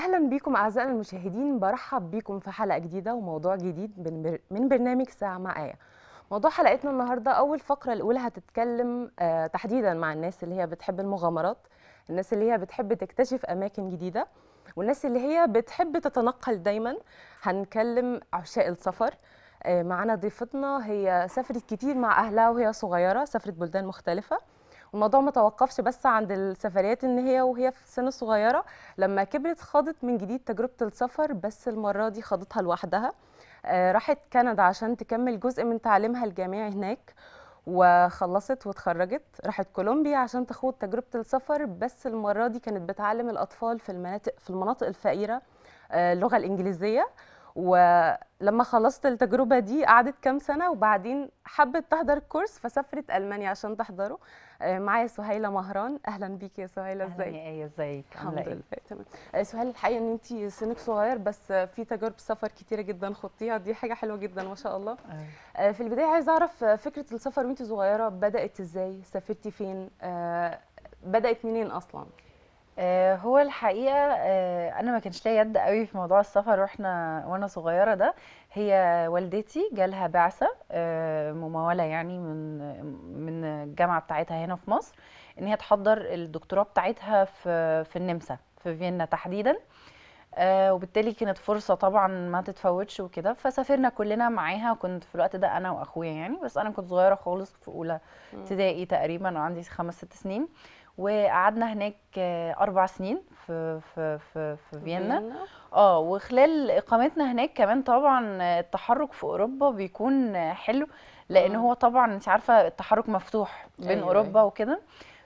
اهلا بيكم اعزائنا المشاهدين برحب بيكم في حلقه جديده وموضوع جديد من بر- من برنامج ساعه مع ايه موضوع حلقتنا النهارده اول فقره الاولى هتتكلم آه، تحديدا مع الناس اللي هي بتحب المغامرات الناس اللي هي بتحب تكتشف اماكن جديده والناس اللي هي بتحب تتنقل دايما هنكلم عشاق السفر آه، معانا ضيفتنا هي سافرت كتير مع اهلها وهي صغيره سافرت بلدان مختلفه والموضوع ما توقفش بس عند السفريات ان هي وهي في سن صغيره لما كبرت خاضت من جديد تجربه السفر بس المره دي خاضتها لوحدها آه، راحت كندا عشان تكمل جزء من تعليمها الجامعي هناك وخلصت واتخرجت راحت كولومبيا عشان تخوض تجربه السفر بس المره دي كانت بتعلم الاطفال في المناطق في المناطق الفقيره آه، اللغه الانجليزيه ولما خلصت التجربه دي قعدت كام سنه وبعدين حبت تحضر الكورس فسافرت المانيا عشان تحضره آه، معايا سهيله مهران اهلا بيكي يا سهيله أهلاً ازيك يا ايه ازيك الحمد عامله ايه لله تمام آه، سهيله الحقيقه ان انت سنك صغير بس آه، في تجارب سفر كتيره جدا خضتيها دي حاجه حلوه جدا ما شاء الله آه. آه، في البدايه عايزه اعرف آه، فكره السفر وانت صغيره بدات ازاي سافرتي فين آه، بدات منين اصلا آه هو الحقيقه آه انا ما كانش ليا يد قوي في موضوع السفر واحنا وانا صغيره ده هي والدتي جالها بعثه آه مموله يعني من من الجامعه بتاعتها هنا في مصر ان هي تحضر الدكتوراه بتاعتها في في النمسا في فيينا تحديدا آه وبالتالي كانت فرصة طبعا ما تتفوتش وكده فسافرنا كلنا معاها كنت في الوقت ده أنا وأخويا يعني بس أنا كنت صغيرة خالص في أولى ابتدائي تقريبا وعندي خمس ست سنين وقعدنا هناك آه، أربع سنين في في في, في فيينا اه وخلال اقامتنا هناك كمان طبعا التحرك في اوروبا بيكون حلو لان مم. هو طبعا انت عارفه التحرك مفتوح بين أيوة، اوروبا وكده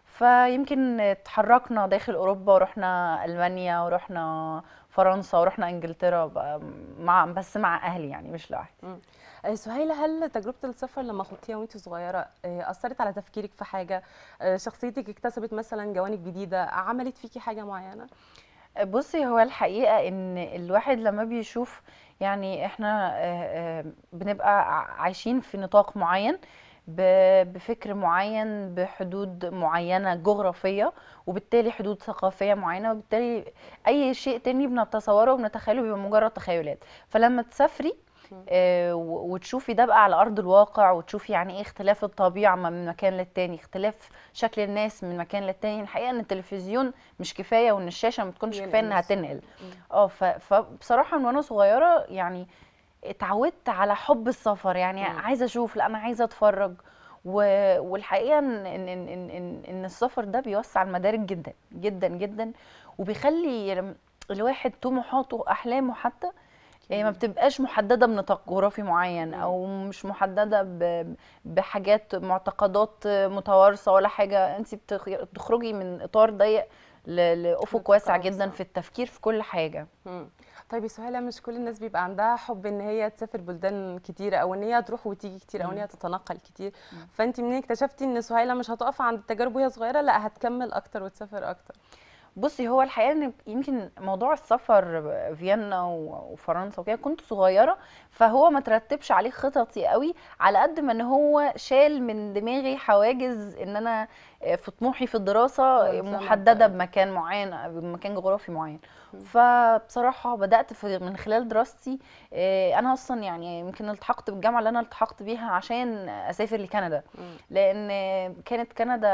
فيمكن اتحركنا داخل اوروبا ورحنا المانيا ورحنا فرنسا ورحنا انجلترا بقى مع بس مع اهلي يعني مش لوحدي آه، سهيله هل تجربه السفر لما خضتيها وانت صغيره آه، اثرت على تفكيرك في حاجه آه، شخصيتك اكتسبت مثلا جوانب جديده عملت فيكي حاجه معينه بصي هو الحقيقة ان الواحد لما بيشوف يعني احنا آه، آه، بنبقى ع- عايشين في نطاق معين ب- بفكر معين بحدود معينة جغرافية وبالتالي حدود ثقافية معينة وبالتالي أي شيء تاني بنتصوره وبنتخيله بيبقى مجرد تخيلات فلما تسافري مم. آه، و- وتشوفي ده بقى على أرض الواقع وتشوفي يعني إيه اختلاف الطبيعة ما من مكان للتاني اختلاف شكل الناس من مكان للتاني الحقيقة إن التلفزيون مش كفاية وإن الشاشة ما تكونش كفاية إنها ينقل تنقل مم. اه ف- فبصراحه من وانا صغيره يعني اتعودت على حب السفر يعني مم. عايزه اشوف لا انا عايزه اتفرج و- والحقيقه ان ان ان ان, إن, إن السفر ده بيوسع المدارك جدا جدا جدا وبيخلي لم- الواحد طموحاته واحلامه حتى إيه، ما بتبقاش محدده بنطاق جغرافي معين مم. او مش محدده ب- بحاجات معتقدات متوارثه ولا حاجه انت بتخرجي من اطار ضيق ل- لافق نطاق واسع جدا أوسع. في التفكير في كل حاجه مم. طيب يا سهيلة مش كل الناس بيبقى عندها حب ان هي تسافر بلدان كتيرة او ان هي تروح وتيجي كتير او ان مم. هي تتنقل كتير مم. فانت منين اكتشفتي ان سهيلة مش هتقف عند التجارب وهي صغيرة لا هتكمل اكتر وتسافر اكتر بصي هو الحقيقه ان يمكن موضوع السفر فيينا و- وفرنسا وكده كنت صغيره فهو ما ترتبش عليه خططي قوي على قد ما ان هو شال من دماغي حواجز ان انا في طموحي في الدراسه والزمن محدده طيب. بمكان معين بمكان جغرافي معين مم. فبصراحه بدات في من خلال دراستي آه، انا اصلا يعني يمكن التحقت بالجامعه اللي انا التحقت بيها عشان اسافر لكندا مم. لان كانت كندا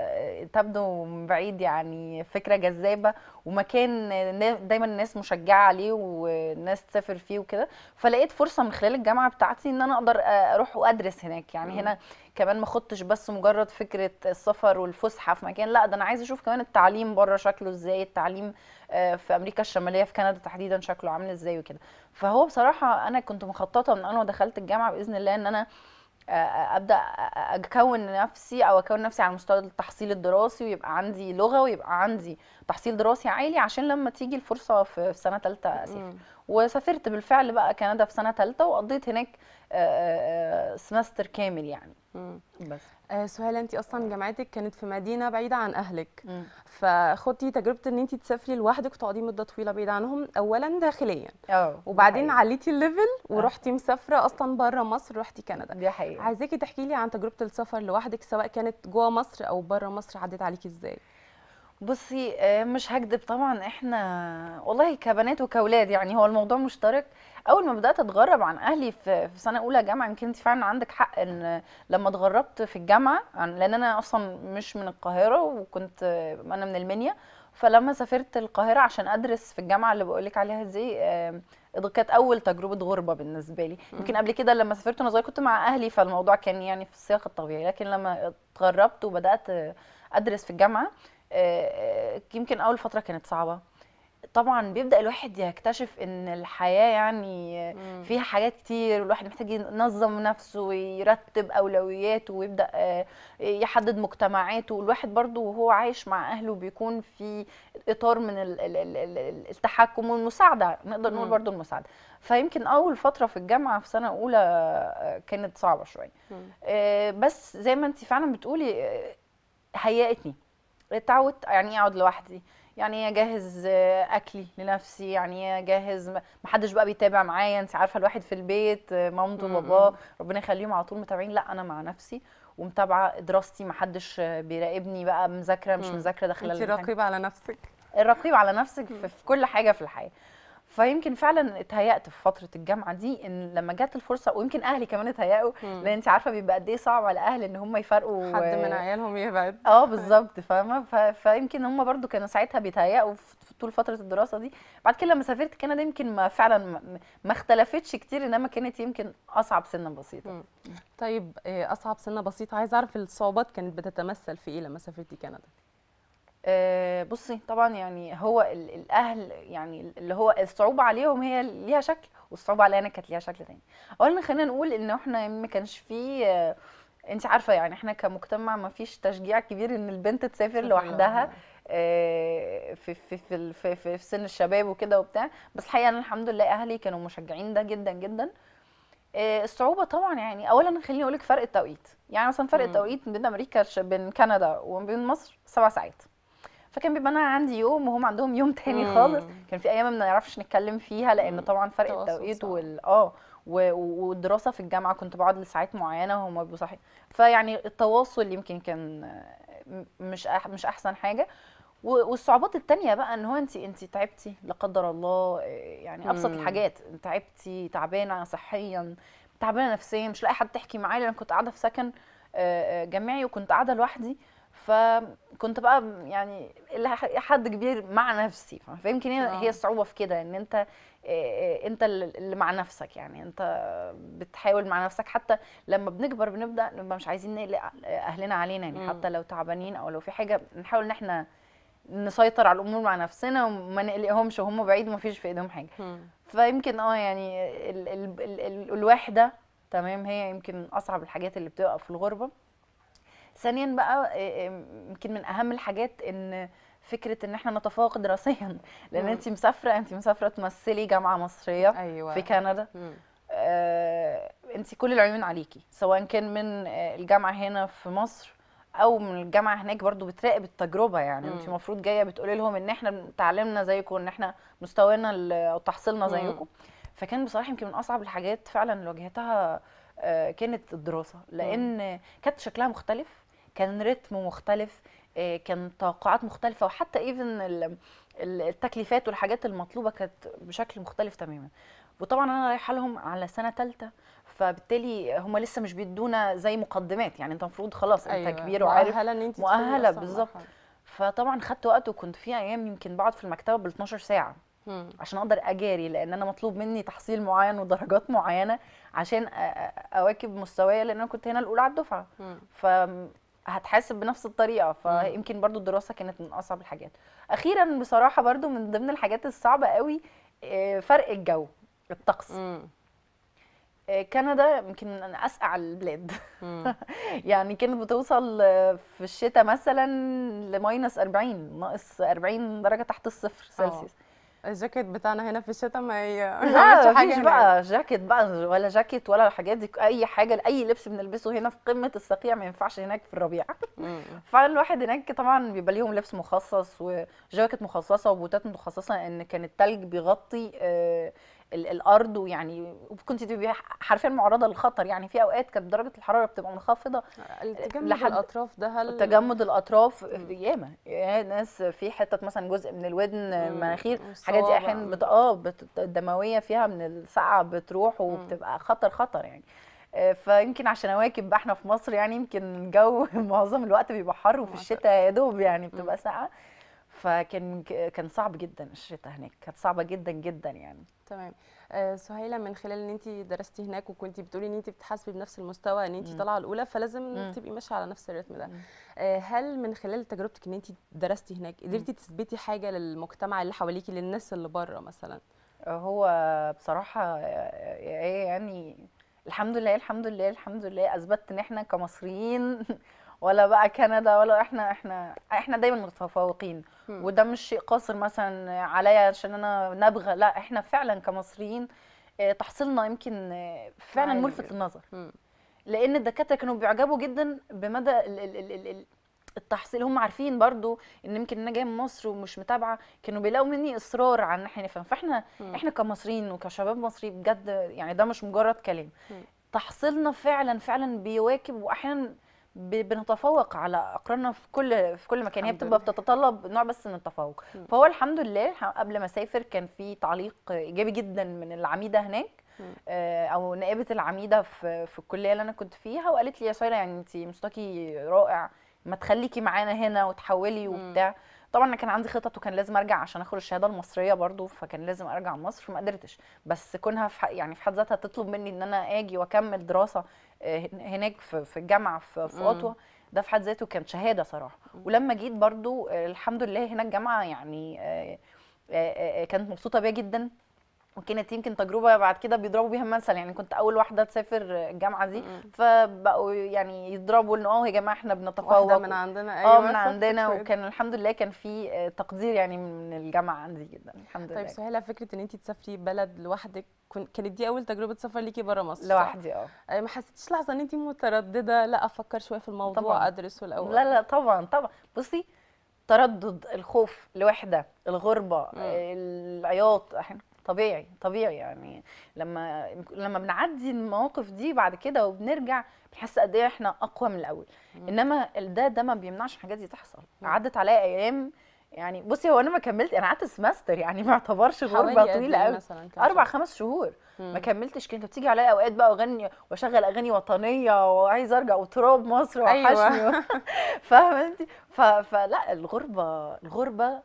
تبدو من بعيد يعني فكره جذابه ومكان نا- دايما الناس مشجعه عليه والناس تسافر فيه وكده فلقيت فرصه من خلال الجامعه بتاعتي ان انا اقدر اروح وادرس هناك يعني مم. هنا كمان ما خدتش بس مجرد فكره السفر والفسحه في مكان لا ده انا عايزه اشوف كمان التعليم بره شكله ازاي التعليم آه، في امريكا الشماليه في كندا تحديدا شكله عامل ازاي وكده فهو بصراحه انا كنت مخططه من انا ودخلت الجامعه باذن الله ان انا آه، ابدا اكون نفسي او اكون نفسي على مستوى التحصيل الدراسي ويبقى عندي لغه ويبقى عندي تحصيل دراسي عالي عشان لما تيجي الفرصه في في سنه ثالثه اسافر مم. وسافرت بالفعل بقى كندا في سنه ثالثه وقضيت هناك آه، آه، سمستر كامل يعني مم. بس آه، سهيلة انت اصلا جامعتك كانت في مدينة بعيدة عن اهلك مم. فخدتي تجربة ان انت تسافري لوحدك وتقعدي مدة طويلة بعيدة عنهم اولا داخليا اه وبعدين دي حقيقة. عليتي الليفل ورحتي مسافرة اصلا بره مصر رحتي كندا دي حقيقة عايزاكي تحكي لي عن تجربة السفر لوحدك سواء كانت جوه مصر او بره مصر عدت عليكي ازاي بصي آه، مش هكدب طبعا احنا والله كبنات وكاولاد يعني هو الموضوع مشترك اول ما بدات اتغرب عن اهلي في في سنه اولى جامعه يمكن انت فعلا عندك حق ان لما اتغربت في الجامعه عن لان انا اصلا مش من القاهره وكنت آه، انا من المنيا فلما سافرت القاهره عشان ادرس في الجامعه اللي بقولك عليها دي آه، كانت اول تجربه غربه بالنسبه لي يمكن قبل كده لما سافرت وانا صغيره كنت مع اهلي فالموضوع كان يعني في السياق الطبيعي لكن لما اتغربت وبدات آه، ادرس في الجامعه آه، آه، يمكن اول فتره كانت صعبه طبعا بيبدا الواحد يكتشف ان الحياه يعني مم. فيها حاجات كتير والواحد محتاج ينظم نفسه ويرتب اولوياته ويبدا آه، يحدد مجتمعاته والواحد برضو وهو عايش مع اهله بيكون في اطار من ال- ال- ال- ال- التحكم والمساعده نقدر نقول مم. برضو المساعده فيمكن اول فتره في الجامعه في سنه اولى آه، كانت صعبه شويه مم. آه، بس زي ما انت فعلا بتقولي آه، هيأتني اتعودت يعني ايه اقعد لوحدي يعني ايه اجهز آه، اكلي لنفسي يعني ايه اجهز ما حدش بقى بيتابع معايا انت عارفه الواحد في البيت آه، مامته م- وباباه م. ربنا يخليهم على طول متابعين لا انا مع نفسي ومتابعه دراستي ما حدش آه، بيراقبني بقى مذاكره مش م. مذاكره داخله انت الامتحان. رقيبه على نفسك الرقيب على نفسك في, في كل حاجه في الحياه فيمكن فعلا اتهيأت في فتره الجامعه دي ان لما جت الفرصه ويمكن اهلي كمان اتهيأوا مم. لان انت عارفه بيبقى قد ايه صعب على الاهل ان هم يفرقوا حد من عيالهم يبعد اه بالظبط فاهمه ف... فيمكن هم برضو كانوا ساعتها بيتهيأوا في في طول فتره الدراسه دي بعد كده لما سافرت كندا يمكن ما فعلا ما, ما اختلفتش كتير انما كانت يمكن اصعب سنه بسيطه مم. طيب آه، اصعب سنه بسيطه عايزه اعرف الصعوبات كانت بتتمثل في ايه لما سافرتي كندا آه، بصي طبعا يعني هو ال- الاهل يعني اللي هو الصعوبه عليهم هي ليها شكل والصعوبه عليا انا كانت ليها شكل تاني اولا خلينا نقول ان احنا ما كانش فيه آه، انت عارفه يعني احنا كمجتمع ما فيش تشجيع كبير ان البنت تسافر لوحدها آه، في في في ال- في, في, في سن الشباب وكده وبتاع بس الحقيقه انا الحمد لله اهلي كانوا مشجعين ده جدا جدا آه، الصعوبه طبعا يعني اولا خليني اقول لك فرق التوقيت يعني مثلا فرق مم. التوقيت بين امريكا ش- بين كندا وبين مصر سبع ساعات فكان بيبقى انا عندي يوم وهم عندهم يوم تاني مم. خالص كان في ايام ما بنعرفش نتكلم فيها لان مم. طبعا فرق التواصل التوقيت صعب. وال اه و- و- والدراسه في الجامعه كنت بقعد لساعات معينه وهم بيبقوا صاحيين فيعني التواصل يمكن كان آه، م- مش أح مش احسن حاجه و- والصعوبات التانية بقى ان هو انت انت تعبتي لا قدر الله آه، يعني ابسط مم. الحاجات تعبتي تعبانه صحيا تعبانه نفسيا مش لاقي حد تحكي معاه لان كنت قاعده في سكن آه، آه، جامعي وكنت قاعده لوحدي فكنت بقى يعني إلى ح- حد كبير مع نفسي فيمكن هي آه. هي الصعوبه في كده ان انت آه، آه، انت اللي اللي مع نفسك يعني انت بتحاول مع نفسك حتى لما بنكبر بنبدا نبقى مش عايزين نقلق اهلنا علينا يعني مم. حتى لو تعبانين او لو في حاجه نحاول ان احنا نسيطر على الامور مع نفسنا وما نقلقهمش وهم بعيد وما فيش في ايديهم حاجه مم. فيمكن اه يعني ال ال ال ال الوحده تمام هي يمكن من اصعب الحاجات اللي بتبقى في الغربه ثانيا بقى آه، آه، يمكن من اهم الحاجات ان فكره ان احنا نتفوق دراسيا لان مم. انت مسافره انت مسافره تمثلي جامعه مصريه ايوه في كندا مم. آه، انت كل العيون عليكي سواء كان من آه، الجامعه هنا في مصر او من الجامعه هناك برضو بتراقب التجربه يعني انت مم. المفروض جايه بتقولي لهم ان احنا تعلمنا زيكم ان احنا مستوانا ال- او تحصيلنا مم. زيكم فكان بصراحه يمكن من اصعب الحاجات فعلا اللي واجهتها آه، كانت الدراسه لان كانت شكلها مختلف كان رتم مختلف آه، كان توقعات مختلفه وحتى ايفن التكليفات والحاجات المطلوبه كانت بشكل مختلف تماما وطبعا انا رايحه لهم على سنه ثالثه فبالتالي هم لسه مش بيدونا زي مقدمات يعني انت المفروض خلاص انت أيوة. كبير وعارف مؤهله ان انت مؤهلة بالظبط. فطبعا خدت وقت وكنت في ايام يمكن بقعد في المكتبه بال 12 ساعه عشان اقدر اجاري لان انا مطلوب مني تحصيل معين ودرجات معينه عشان أ- أ- اواكب مستوايا لان انا كنت هنا الاولى على الدفعه فهتحاسب بنفس الطريقه فيمكن برضو الدراسه كانت من اصعب الحاجات اخيرا بصراحه برضو من ضمن الحاجات الصعبه قوي آه، فرق الجو الطقس آه، كندا يمكن من اسقع البلاد يعني كانت بتوصل آه، في الشتاء مثلا لماينس 40 ناقص 40 درجه تحت الصفر سلسيوس الجاكيت بتاعنا هنا في الشتاء ما ي- ما لا يعملش مفيش هناك. بقى جاكيت بقى ولا جاكيت ولا الحاجات دي اي حاجه اي لبس بنلبسه هنا في قمه الصقيع ما ينفعش هناك في الربيع مم. فالواحد هناك طبعا بيبقى ليهم لبس مخصص وجاكيت مخصصه وبوتات مخصصه ان كان التلج بيغطي آه، ال- الارض ويعني كنت تبقي حرفيا معرضه للخطر يعني في اوقات كانت درجه الحراره بتبقى منخفضه التجمد لحد- الاطراف ده هل تجمد الاطراف مم. ياما يا ناس في حتت مثلا جزء من الودن مم. مناخير الحاجات دي صوابع. احيانا بت... اه بت... الدمويه فيها من السقعه بتروح وبتبقى خطر خطر يعني آه، فيمكن عشان اواكب بقى احنا في مصر يعني يمكن الجو معظم الوقت بيبقى حر وفي معتقد. الشتاء يا دوب يعني مم. بتبقى ساقعه فكان كان صعب جدا الشتاء هناك كانت صعبه جدا جدا يعني تمام آه، سهيلة من خلال ان انت درستي هناك وكنتي بتقولي ان انت بتحاسبي بنفس المستوى ان انت مم. طالعه الاولى فلازم مم. تبقي ماشيه على نفس الريتم ده مم. آه، هل من خلال تجربتك ان انت درستي هناك قدرتي تثبتي حاجه للمجتمع اللي حواليكي للناس اللي بره مثلا هو بصراحة ايه يعني الحمد لله الحمد لله الحمد لله اثبتت ان احنا كمصريين ولا بقى كندا ولا احنا احنا احنا دايما متفوقين مم. وده مش شيء قاصر مثلا عليا عشان انا نابغه لا احنا فعلا كمصريين آه، تحصيلنا يمكن آه، فعلا عالي ملفت جدا. للنظر مم. لان الدكاتره كانوا بيعجبوا جدا بمدى ال- ال- ال- ال- ال- التحصيل هم عارفين برضو ان يمكن انا جايه من مصر ومش متابعه كانوا بيلاقوا مني اصرار على ان احنا نفهم فاحنا مم. احنا كمصريين وكشباب مصري بجد يعني ده مش مجرد كلام مم. تحصيلنا فعلا فعلا بيواكب واحيانا ب- بنتفوق على اقراننا في كل في كل مكان هي الحمد بتبقى لله. بتتطلب نوع بس من التفوق مم. فهو الحمد لله الح- قبل ما اسافر كان في تعليق ايجابي جدا من العميده هناك مم. آه، او نائبه العميده في في الكليه اللي انا كنت فيها وقالت لي يا سايله يعني انت مستواكي رائع ما تخليكي معانا هنا وتحولي مم. وبتاع طبعا انا كان عندي خطط وكان لازم ارجع عشان اخد الشهاده المصريه برضو فكان لازم ارجع مصر فما قدرتش بس كونها في ح- يعني في حد ذاتها تطلب مني ان انا اجي واكمل دراسه آه، هن- هناك في في الجامعه في في مم. اوتوا ده في حد ذاته كان شهاده صراحه ولما جيت برضو آه، الحمد لله هناك جامعه يعني آه، آه، آه، كانت مبسوطه بيا جدا وكانت يمكن تجربه بعد كده بيضربوا بيها مثل يعني كنت اول واحده تسافر الجامعه دي مم. فبقوا يعني يضربوا ان اه يا جماعه احنا بنتفوق واحده من عندنا اه ايوه من صح عندنا كده. وكان الحمد لله كان في آه، تقدير يعني من الجامعه عندي جدا الحمد طيب لله سهيلة فكره ان انت تسافري بلد لوحدك كن- كانت دي اول تجربه سفر ليكي بره مصر صح؟ لوحدي اه آه، ما حسيتيش لحظه ان انت متردده لا افكر شويه في الموضوع طبعاً. ادرسه الاول لا لا طبعا طبعا بصي تردد الخوف الوحده الغربه مم. العياط احنا طبيعي طبيعي يعني لما لما بنعدي المواقف دي بعد كده وبنرجع بنحس قد ايه احنا اقوى من الاول مم. انما ده ده ما بيمنعش الحاجات دي تحصل مم. عدت عليا ايام يعني بصي هو انا ما كملت انا قعدت سمستر يعني ما اعتبرش حوالي غربه قد طويله إيه قوي مثلا كام اربع شهر؟ خمس شهور مم. ما كملتش كده بتيجي عليا اوقات بقى واغني واشغل اغاني وطنيه وعايزه ارجع وتراب مصر وحشني أيوة. فاهمه انت ف... فلا الغربه الغربه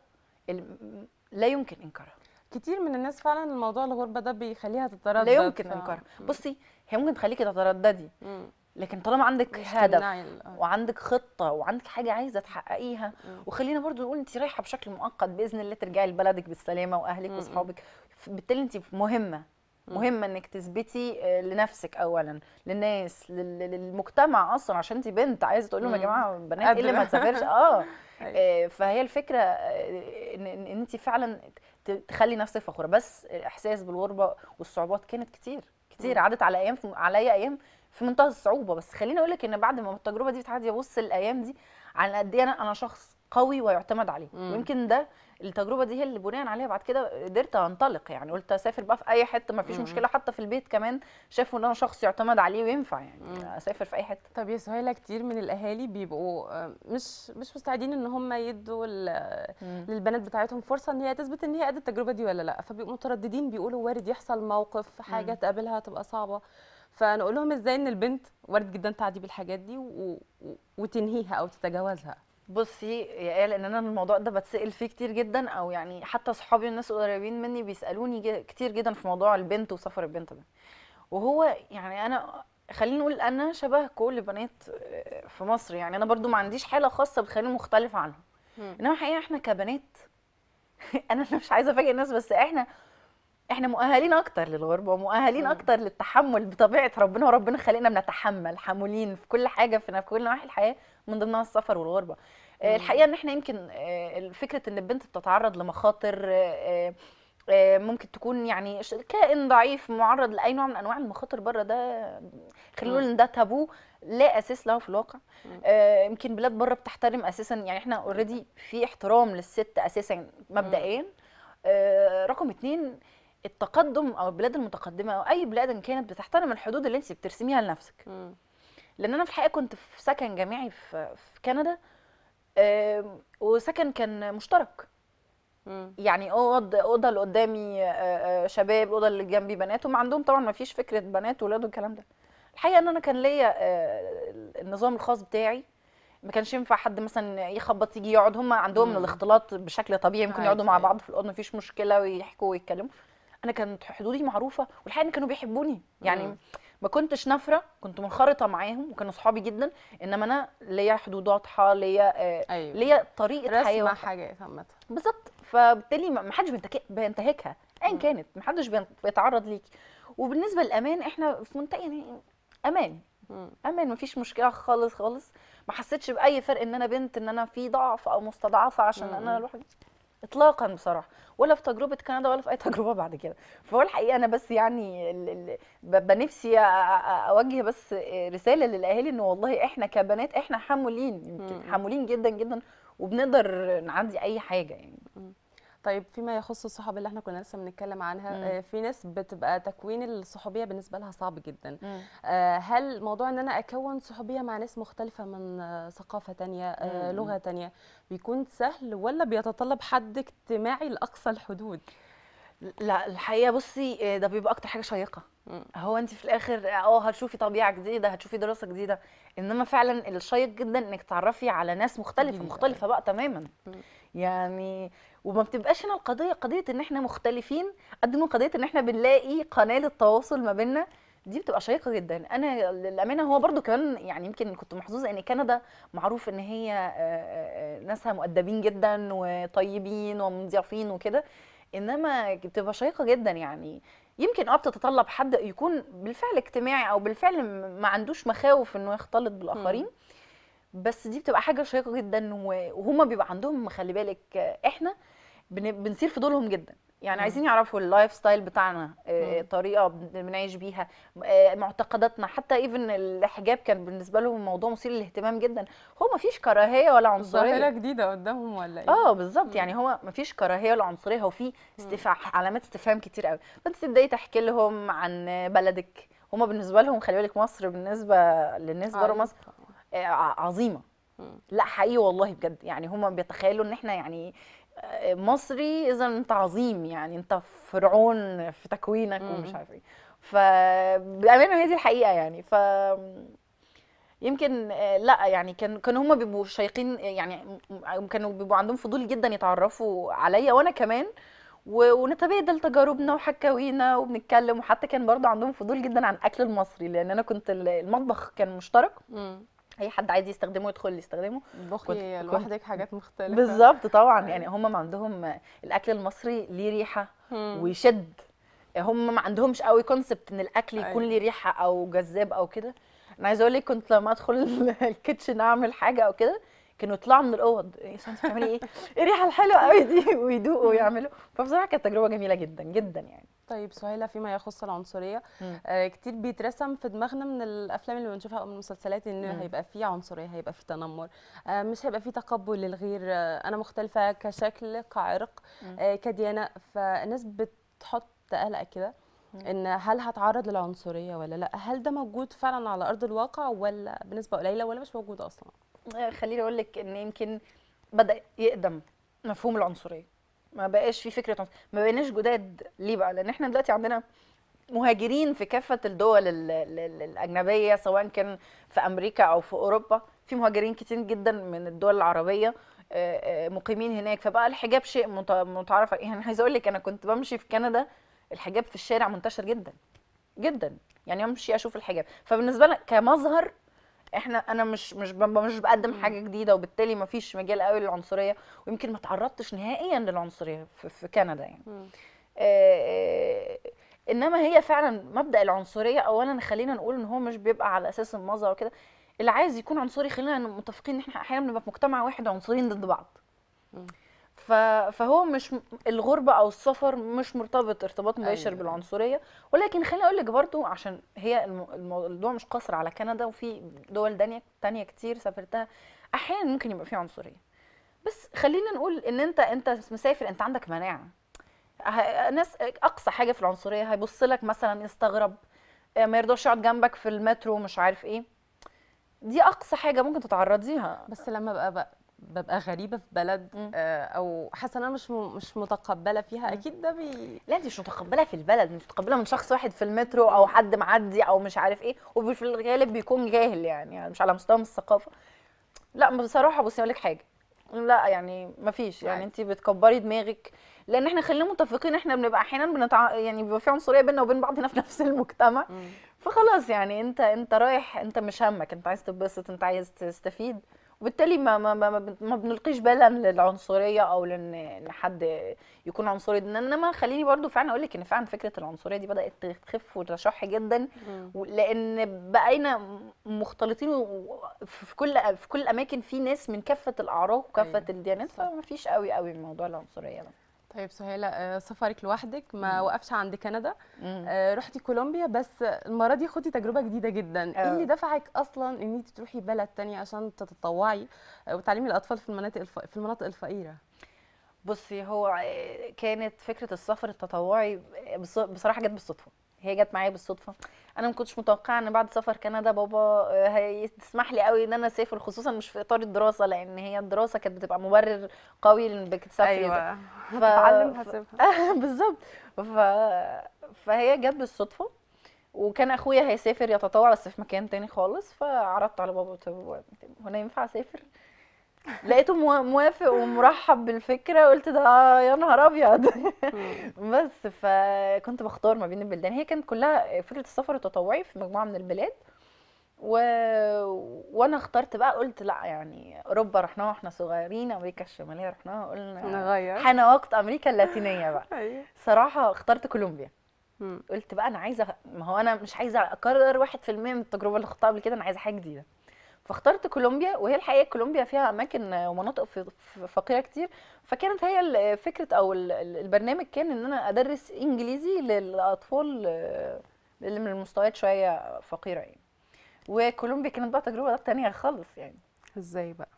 ال- لا يمكن انكارها كتير من الناس فعلا الموضوع الغربة ده بيخليها تتردد لا يمكن ف- انكارها مم. بصي هي ممكن تخليكي تترددي مم. لكن طالما عندك مش هدف تمنعي ال- آه. وعندك خطه وعندك حاجه عايزه تحققيها مم. وخلينا برضو نقول انت رايحه بشكل مؤقت باذن الله ترجعي لبلدك بالسلامه واهلك مم. واصحابك بالتالي انت مهمه مم. مهمه انك تثبتي آه، لنفسك اولا للناس لل- للمجتمع اصلا عشان انت بنت عايزه تقول لهم يا مم. جماعه البنات ايه اللي ما قادرة. تسافرش اه أيوة. آه، فهي الفكره آه، ان ان انت فعلا ت- تخلي نفسك فخوره بس الاحساس بالغربه والصعوبات كانت كتير كتير مم. عدت على ايام في- عليا ايام في منتهى الصعوبه بس خليني اقول لك ان بعد ما التجربه دي بتعدي ابص الايام دي على قد ايه انا انا شخص قوي ويعتمد عليه مم. ويمكن ده التجربه دي هي اللي بناء عليها بعد كده قدرت انطلق يعني قلت اسافر بقى في اي حته ما فيش مم. مشكله حتى في البيت كمان شافوا ان انا شخص يعتمد عليه وينفع مم. يعني اسافر في اي حته طب يا سهيلة كتير من الاهالي بيبقوا آه، مش مش مستعدين ان هم يدوا ال- للبنات بتاعتهم فرصه ان هي تثبت ان هي قد التجربه دي ولا لا فبيبقوا مترددين بيقولوا وارد يحصل موقف حاجه مم. تقابلها تبقى صعبه فنقول لهم ازاي ان البنت وارد جدا تعدي بالحاجات دي و... و... وتنهيها او تتجاوزها بصي يا ايه لان انا الموضوع ده بتسال فيه كتير جدا او يعني حتى صحابي الناس القريبين مني بيسالوني ج- كتير جدا في موضوع البنت وسفر البنت ده وهو يعني انا خليني نقول انا شبه كل البنات آه، في مصر يعني انا برضو ما عنديش حاله خاصه بتخليني مختلفه عنهم انما الحقيقه احنا كبنات انا مش عايزه افاجئ الناس بس احنا احنا مؤهلين اكتر للغربه ومؤهلين مم. اكتر للتحمل بطبيعه ربنا وربنا خلقنا بنتحمل حمولين في كل حاجه في كل نواحي الحياه من ضمنها السفر والغربه آه، مم. الحقيقه ان احنا يمكن آه، فكره ان البنت بتتعرض لمخاطر آه، آه، ممكن تكون يعني ش- كائن ضعيف معرض لاي نوع من انواع المخاطر بره ده خلينا نقول ان ده تابو لا اساس له في الواقع مم. آه، يمكن بلاد بره بتحترم اساسا يعني احنا اوريدي في احترام للست اساسا مبدئيا آه، رقم اتنين التقدم او البلاد المتقدمه او اي بلاد إن كانت بتحترم الحدود اللي انت بترسميها لنفسك مم. لان انا في الحقيقه كنت في سكن جامعي في في كندا آم، وسكن كان مشترك مم. يعني اوض اوضه اللي قدامي آه، آه، شباب الاوضه اللي جنبي بنات هم عندهم طبعا ما فيش فكره بنات وولاد والكلام ده الحقيقه ان انا كان ليا آه، النظام الخاص بتاعي ما كانش ينفع حد مثلا يخبط يجي يقعد هم عندهم مم. الاختلاط بشكل طبيعي ممكن عادي، يقعدوا مع أيوة. بعض في الاوضه ما فيش مشكله ويحكوا ويتكلموا انا كانت حدودي معروفه والحقيقه ان كانوا بيحبوني يعني مم. ما كنتش نافره كنت منخرطه معاهم وكانوا صحابي جدا انما انا ليا حدود واضحه ليا آه، ايوه ليا طريقه حياه رسمه واضحة. حاجات عامه بالظبط فبالتالي ما ما حدش بينتك- بينتهكها ايا مم. كانت ما حدش بين- بيتعرض ليكي وبالنسبه للامان احنا في منطقه يعني امان مم. امان ما فيش مشكله خالص خالص ما حسيتش باي فرق ان انا بنت ان انا في ضعف او مستضعفه عشان مم. انا لوحدي اطلاقا بصراحه ولا في تجربه كندا ولا في اي تجربه بعد كده فهو الحقيقه انا بس يعني ال- ال- ببقى نفسي أ- أ- اوجه بس رساله للاهالي ان والله احنا كبنات احنا حمولين يمكن مم. حمولين جدا جدا وبنقدر نعدي اي حاجه يعني طيب فيما يخص الصحاب اللي احنا كنا لسه بنتكلم عنها مم. آه، في ناس بتبقى تكوين الصحوبيه بالنسبه لها صعب جدا آه، هل موضوع ان انا اكون صحوبيه مع ناس مختلفه من آه، ثقافه تانية آه، مم. لغه تانية بيكون سهل ولا بيتطلب حد اجتماعي لاقصى الحدود لا الحقيقه بصي آه، ده بيبقى اكتر حاجه شيقه مم. هو انت في الاخر اه هتشوفي طبيعه جديده هتشوفي دراسه جديده انما فعلا الشيق جدا انك تعرفي على ناس مختلفه جديدة، مختلفه بقى تماما مم. يعني وما بتبقاش هنا القضيه قضيه ان احنا مختلفين قد ما قضيه ان احنا بنلاقي قناه للتواصل ما بيننا دي بتبقى شيقه جدا انا للامانه هو برضو كمان يعني يمكن كنت محظوظه ان كندا معروف ان هي آه، آه، آه، ناسها مؤدبين جدا وطيبين ومضيافين وكده انما بتبقى شيقه جدا يعني يمكن اه بتتطلب حد يكون بالفعل اجتماعي او بالفعل م- ما عندوش مخاوف انه يختلط بالاخرين بس دي بتبقى حاجه شيقه جدا و- وهما بيبقى عندهم خلي بالك آه، احنا بن- بنسير في دولهم جدا يعني مم. عايزين يعرفوا اللايف ستايل بتاعنا آه، مم. طريقه بن- بنعيش بيها آه، معتقداتنا حتى ايفن الحجاب كان بالنسبه لهم موضوع مثير للاهتمام جدا هو ما فيش كراهيه ولا عنصريه ظاهره جديده قدامهم ولا ايه اه بالظبط مم. يعني هو مفيش كراهيه ولا عنصريه هو في استفهام علامات استفهام كتير قوي فانت تبداي تحكي لهم عن بلدك هما بالنسبه لهم خلي بالك مصر بالنسبه للناس بره مصر آه، ع- عظيمه مم. لا حقيقي والله بجد يعني هما بيتخيلوا ان احنا يعني آه، مصري اذا انت عظيم يعني انت فرعون في تكوينك مم. ومش عارف ايه فبامانه هي دي الحقيقه يعني ف يمكن آه، لا يعني كان كانوا هما بيبقوا شيقين يعني م- كانوا بيبقوا عندهم فضول جدا يتعرفوا عليا وانا كمان و- ونتبادل تجاربنا وحكاوينا وبنتكلم وحتى كان برضه عندهم فضول جدا عن الاكل المصري لان انا كنت ال- المطبخ كان مشترك مم. اي حد عايز يستخدمه يدخل يستخدمه تطبخي كنت- لوحدك حاجات مختلفه بالظبط طبعا أيوة. يعني هم عندهم الاكل المصري ليه ريحه مم. ويشد هم ما عندهمش قوي كونسبت ان الاكل يكون أيوة. ليه ريحه او جذاب او كده انا عايزه اقول لك كنت لما ادخل ال- الكيتشن اعمل حاجه او كده كانوا يطلعوا من الاوض ايه انت بتعملي ايه ايه الريحه الحلوه قوي دي ويدوقوا ويعملوا فبصراحه كانت تجربه جميله جدا جدا يعني طيب سهيلة فيما يخص العنصرية مم. آه كتير بيترسم في دماغنا من الأفلام اللي بنشوفها أو من المسلسلات إن مم. هيبقى فيه عنصرية هيبقى فيه تنمر آه مش هيبقى فيه تقبل للغير آه أنا مختلفة كشكل كعرق مم. آه كديانة فالناس بتحط قلق كده مم. إن هل هتعرض للعنصرية ولا لأ هل ده موجود فعلا على أرض الواقع ولا بنسبة قليلة ولا مش موجود أصلا آه، خليني اقول لك ان يمكن بدا يقدم مفهوم العنصريه ما بقاش في فكره عنصرية. ما بقيناش جداد ليه بقى لان احنا دلوقتي عندنا مهاجرين في كافه الدول ال- ال- ال- الاجنبيه سواء كان في امريكا او في اوروبا في مهاجرين كتير جدا من الدول العربيه آه، آه، مقيمين هناك فبقى الحجاب شيء مت- متعارف عليه. يعني عايزه اقول لك انا كنت بمشي في كندا الحجاب في الشارع منتشر جدا جدا يعني امشي اشوف الحجاب فبالنسبه لنا كمظهر احنا انا مش مش ب- مش بقدم حاجه جديده وبالتالي ما فيش مجال قوي للعنصريه ويمكن ما تعرضتش نهائيا للعنصريه في, في كندا يعني آه، انما هي فعلا مبدا العنصريه اولا خلينا نقول ان هو مش بيبقى على اساس المظهر وكده اللي عايز يكون عنصري خلينا متفقين ان احنا احيانا بنبقى في مجتمع واحد عنصريين ضد بعض مم. ف- فهو مش م- الغربه او السفر مش مرتبط ارتباط مباشر أيوة. بالعنصريه ولكن خليني اقول لك برضو عشان هي الم- المو- الموضوع مش قاصر على كندا وفي دول تانية تانية كتير سافرتها احيانا ممكن يبقى فيه عنصريه بس خلينا نقول ان انت انت مسافر انت عندك مناعه ه- ناس اقصى حاجه في العنصريه هيبص لك مثلا يستغرب آه، ما يرضاش يقعد جنبك في المترو مش عارف ايه دي اقصى حاجه ممكن تتعرضيها بس لما ببقى ببقى, ببقى غريبه في بلد مم. آه، او حاسه ان انا مش م- مش متقبله فيها مم. اكيد ده بي لا انت مش متقبله في البلد مش متقبله من شخص واحد في المترو او حد معدي او مش عارف ايه وفي الغالب بيكون جاهل يعني, يعني مش على مستوى من الثقافه لا بصراحه بصي اقول لك حاجه لا يعني مفيش يعني عادي. انت بتكبري دماغك لان احنا خلينا متفقين احنا بنبقى احيانا بنتع... يعني بيبقى في عنصريه بيننا وبين بعض هنا في نفس المجتمع مم. فخلاص يعني انت انت رايح انت مش همك انت عايز تتبسط انت عايز تستفيد وبالتالي ما ما ما, ما, ما بنلقيش بالا للعنصريه او لان ان حد يكون عنصري انما خليني برضو فعلا اقول لك ان فعلا فكره العنصريه دي بدات تخف وتشح جدا مم. و- لان بقينا مختلطين و- في كل في كل الاماكن في ناس من كافه الاعراق وكافه أيوة. الديانات صح. فما فيش قوي قوي من موضوع العنصريه ده طيب سهيلة آه، سفرك لوحدك ما مم. وقفش عند كندا مم. آه، رحتي كولومبيا بس المره دي خدتي تجربه جديده جدا ايه آه. اللي دفعك اصلا ان انت تروحي بلد تانية عشان تتطوعي آه، وتعلمي الاطفال في المناطق الف... في المناطق الفقيره بصي هو كانت فكره السفر التطوعي بص- بصراحه جت بالصدفه هي جت معايا بالصدفه انا ما كنتش متوقعه ان بعد سفر كندا بابا هيسمح لي قوي ان انا اسافر خصوصا مش في اطار الدراسه لان هي الدراسه كانت بتبقى مبرر قوي انك تسافري ده. هتتعلم ف- هسيبها بالظبط ف... فهي جت بالصدفه وكان اخويا هيسافر يتطوع بس في مكان تاني خالص فعرضت على بابا قلت له "هو- هو انا ينفع اسافر لقيته موا- موافق ومرحب بالفكره قلت ده يا نهار ابيض بس فكنت بختار ما بين البلدان هي كانت كلها فكره السفر التطوعي في مجموعه من البلاد و... وانا اخترت بقى قلت لا يعني اوروبا رحناها واحنا صغيرين امريكا الشماليه رحناها قلنا نغير حان وقت امريكا اللاتينيه بقى ايوه صراحه اخترت كولومبيا مم. قلت بقى انا عايزه ما هو انا مش عايزه اكرر واحد في المية من التجربه اللي خدتها قبل كده انا عايزه حاجه جديده فاخترت كولومبيا وهي الحقيقه كولومبيا فيها اماكن ومناطق ف- ف- فقيره كتير فكانت هي ال- فكره او ال- ال- البرنامج كان ان انا ادرس انجليزي للاطفال آه، اللي من المستويات شويه فقيره يعني وكولومبيا كانت بقى تجربه تانية خالص يعني ازاي بقى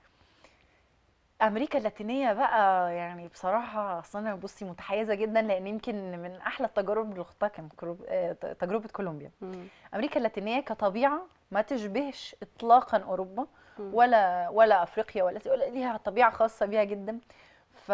امريكا اللاتينيه بقى يعني بصراحه اصل انا بصي متحيزه جدا لان يمكن من احلى التجارب اللي خدتها كان كولوب- آه، تجربه كولومبيا مم. امريكا اللاتينيه كطبيعه ما تشبهش اطلاقا اوروبا مم. ولا ولا افريقيا ولا ولا ليها طبيعه خاصه بيها جدا ف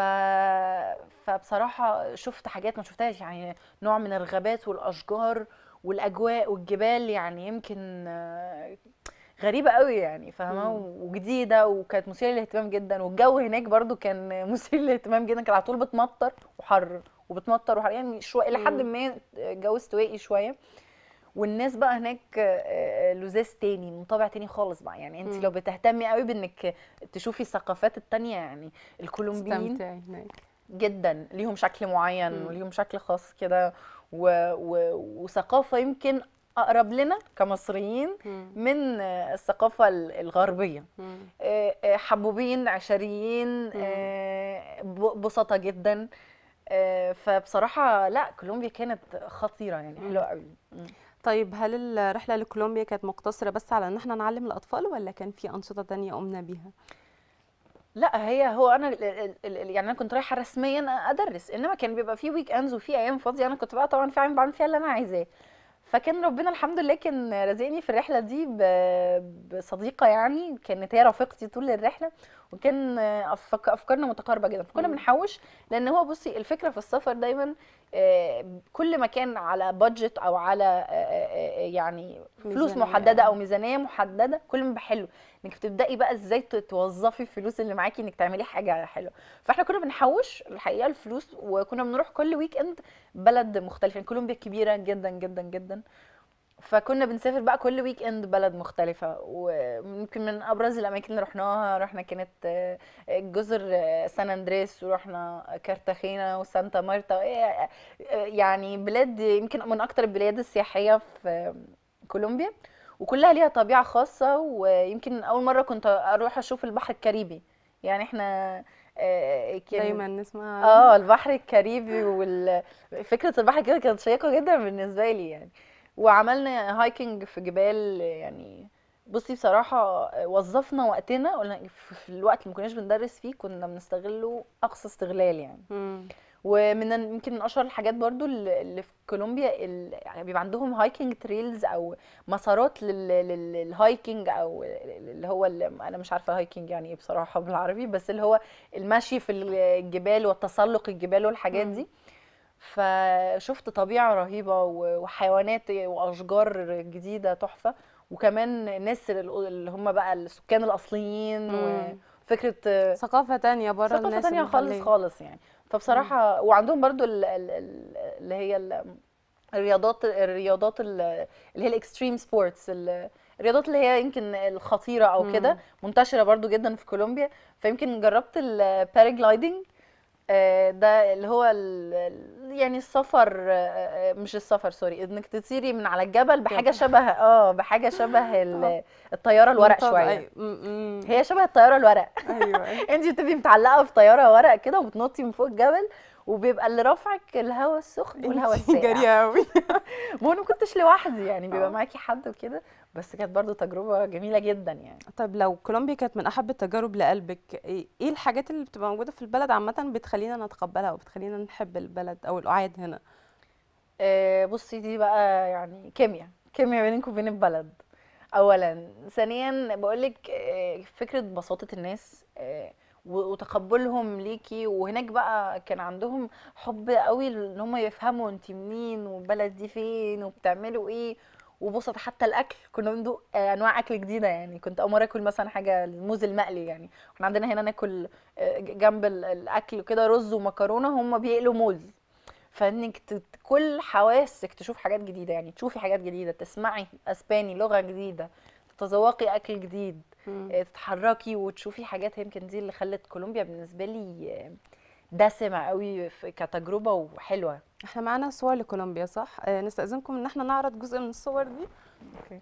فبصراحه شفت حاجات ما شفتهاش يعني نوع من الغابات والاشجار والاجواء والجبال يعني يمكن آه، غريبه قوي يعني فاهمه مم. وجديده وكانت مثيره للاهتمام جدا والجو هناك برضو كان مثير للاهتمام جدا كانت على طول بتمطر وحر وبتمطر وحر يعني شويه الى حد مم. ما جو استوائي شويه والناس بقى هناك آه، لزاز تاني من طابع تاني خالص بقى يعني انت مم. لو بتهتمي قوي بانك تشوفي الثقافات التانية يعني الكولومبيين استمتعي هناك جدا ليهم شكل معين مم. وليهم شكل خاص كده و... و... وثقافة يمكن أقرب لنا كمصريين مم. من آه، الثقافة ال- الغربية مم. آه، آه، حبوبين عشريين آه، ب- بسطة جدا آه، فبصراحة لا كولومبيا كانت خطيرة يعني حلوة قوي مم. طيب هل الرحله لكولومبيا كانت مقتصره بس على ان احنا نعلم الاطفال ولا كان في انشطه تانية قمنا بيها لا هي هو انا ال- ال- ال- يعني انا كنت رايحه رسميا ادرس انما كان بيبقى في ويك اندز وفي ايام فاضيه انا كنت بقى طبعا فعلا بعمل فيها اللي انا عايزاه فكان ربنا الحمد لله كان رازقني في الرحله دي ب- بصديقه يعني كانت هي رفيقتي طول الرحله وكان أفك افكارنا متقاربه جدا فكنا مم. بنحوش لان هو بصي الفكره في السفر دايما آه، كل ما كان على بادجت او على آه، آه، آه، يعني فلوس ميزانية. محدده او ميزانيه محدده كل ما بحلو انك بتبداي بقى ازاي ت- توظفي الفلوس اللي معاكي انك تعملي حاجه حلوه فاحنا كنا بنحوش الحقيقه الفلوس وكنا بنروح كل ويك اند بلد مختلف يعني كولومبيا كبيره جدا جدا جدا فكنا بنسافر بقى كل ويك اند بلد مختلفة ويمكن من أبرز الأماكن اللي رحناها رحنا كانت آه، جزر آه، سان أندريس ورحنا كارتاخينا وسانتا مارتا آه، آه، يعني بلاد يمكن من أكتر البلاد السياحية في كولومبيا وكلها ليها طبيعة خاصة ويمكن أول مرة كنت أروح أشوف البحر الكاريبي يعني احنا آه، كان- دايما نسمع اه البحر الكاريبي وفكره البحر كده كانت شيقه جدا بالنسبه لي يعني وعملنا هايكنج في جبال يعني بصي بصراحه وظفنا وقتنا قلنا في في الوقت اللي ما كناش بندرس فيه كنا بنستغله اقصى استغلال يعني مم. ومن ال- يمكن من اشهر الحاجات برضو اللي اللي في كولومبيا ال- يعني بيبقى عندهم هايكنج تريلز او مسارات لل- لل- للهايكنج او اللي هو اللي انا مش عارفه هايكنج يعني ايه بصراحه بالعربي بس اللي هو المشي في الجبال والتسلق الجبال والحاجات مم. دي فشفت طبيعه رهيبه و- وحيوانات واشجار جديده تحفه وكمان ناس اللي هم بقى السكان الاصليين مم. وفكره ثقافة تانية بره ثقافة الناس تانية خالص المحلية. خالص يعني فبصراحة وعندهم برضو ال- ال- ال- اللي هي ال- الرياضات الرياضات ال- اللي هي الاكستريم سبورتس الرياضات اللي هي يمكن الخطيرة او مم. كده منتشرة برضو جدا في كولومبيا فيمكن جربت الباراجلايدنج ده اللي هو ال- ال- يعني السفر آه، مش السفر سوري انك تطيري من على الجبل بحاجة جبل. شبه اه بحاجة شبه ال- الطيارة الورق منطقة، شوية أيوة. م- م. هي شبه الطيارة الورق ايوه أيوة. انت بتبقي متعلقه في طياره ورق كده وبتنطي من فوق الجبل وبيبقى اللي رافعك الهواء السخن والهواء انتي الساقع جريئة قوي ما انا ما كنتش لوحدي يعني بيبقى اه. معاكي حد وكده بس كانت برضو تجربه جميله جدا يعني طيب لو كولومبيا كانت من احب التجارب لقلبك ايه إيه الحاجات اللي بتبقى موجودة في البلد عامة بتخلينا نتقبلها وبتخلينا نحب البلد او القعاد هنا آه، بصي دي بقى يعني كيمياء كيمياء بينك وبين البلد اولا ثانيا بقولك آه، فكره بساطه الناس آه، و- وتقبلهم ليكي وهناك بقى كان عندهم حب قوي ان هم يفهموا انت منين والبلد دي فين وبتعملوا ايه وبسط حتى الاكل كنا بندوق آه، انواع اكل جديده يعني كنت اول مره اكل مثلا حاجه الموز المقلي يعني كنا عندنا هنا ناكل آه، جنب ال- الاكل كده رز ومكرونه هم بيقلوا موز فانك ت- كل حواسك تشوف حاجات جديده يعني تشوفي حاجات جديده تسمعي اسباني لغه جديده تتذوقي اكل جديد مم. آه، تتحركي وتشوفي حاجات يمكن دي اللي خلت كولومبيا بالنسبه لي آه، دسمه قوي في- كتجربه وحلوه احنا معانا صور لكولومبيا صح آه نستأذنكم ان احنا نعرض جزء من الصور دي اوكي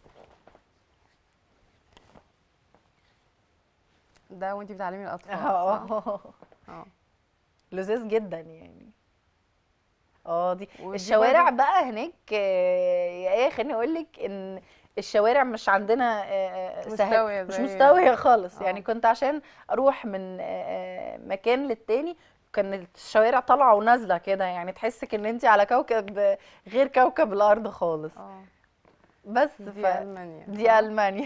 ده وانتي بتعلمي الاطفال صح؟ اه اه لذيذ جدا يعني اه دي ودي الشوارع برضه- بقى هناك آه، يا ايه خليني اقول لك ان الشوارع مش عندنا آه، آه، سهل مستوية مش زي- مستوية خالص آه. يعني كنت عشان اروح من آه، آه، مكان للتاني كانت الشوارع طالعة ونازلة كده يعني تحسك ان انت على كوكب غير كوكب الارض خالص اه بس دي ف... المانيا دي صح؟ المانيا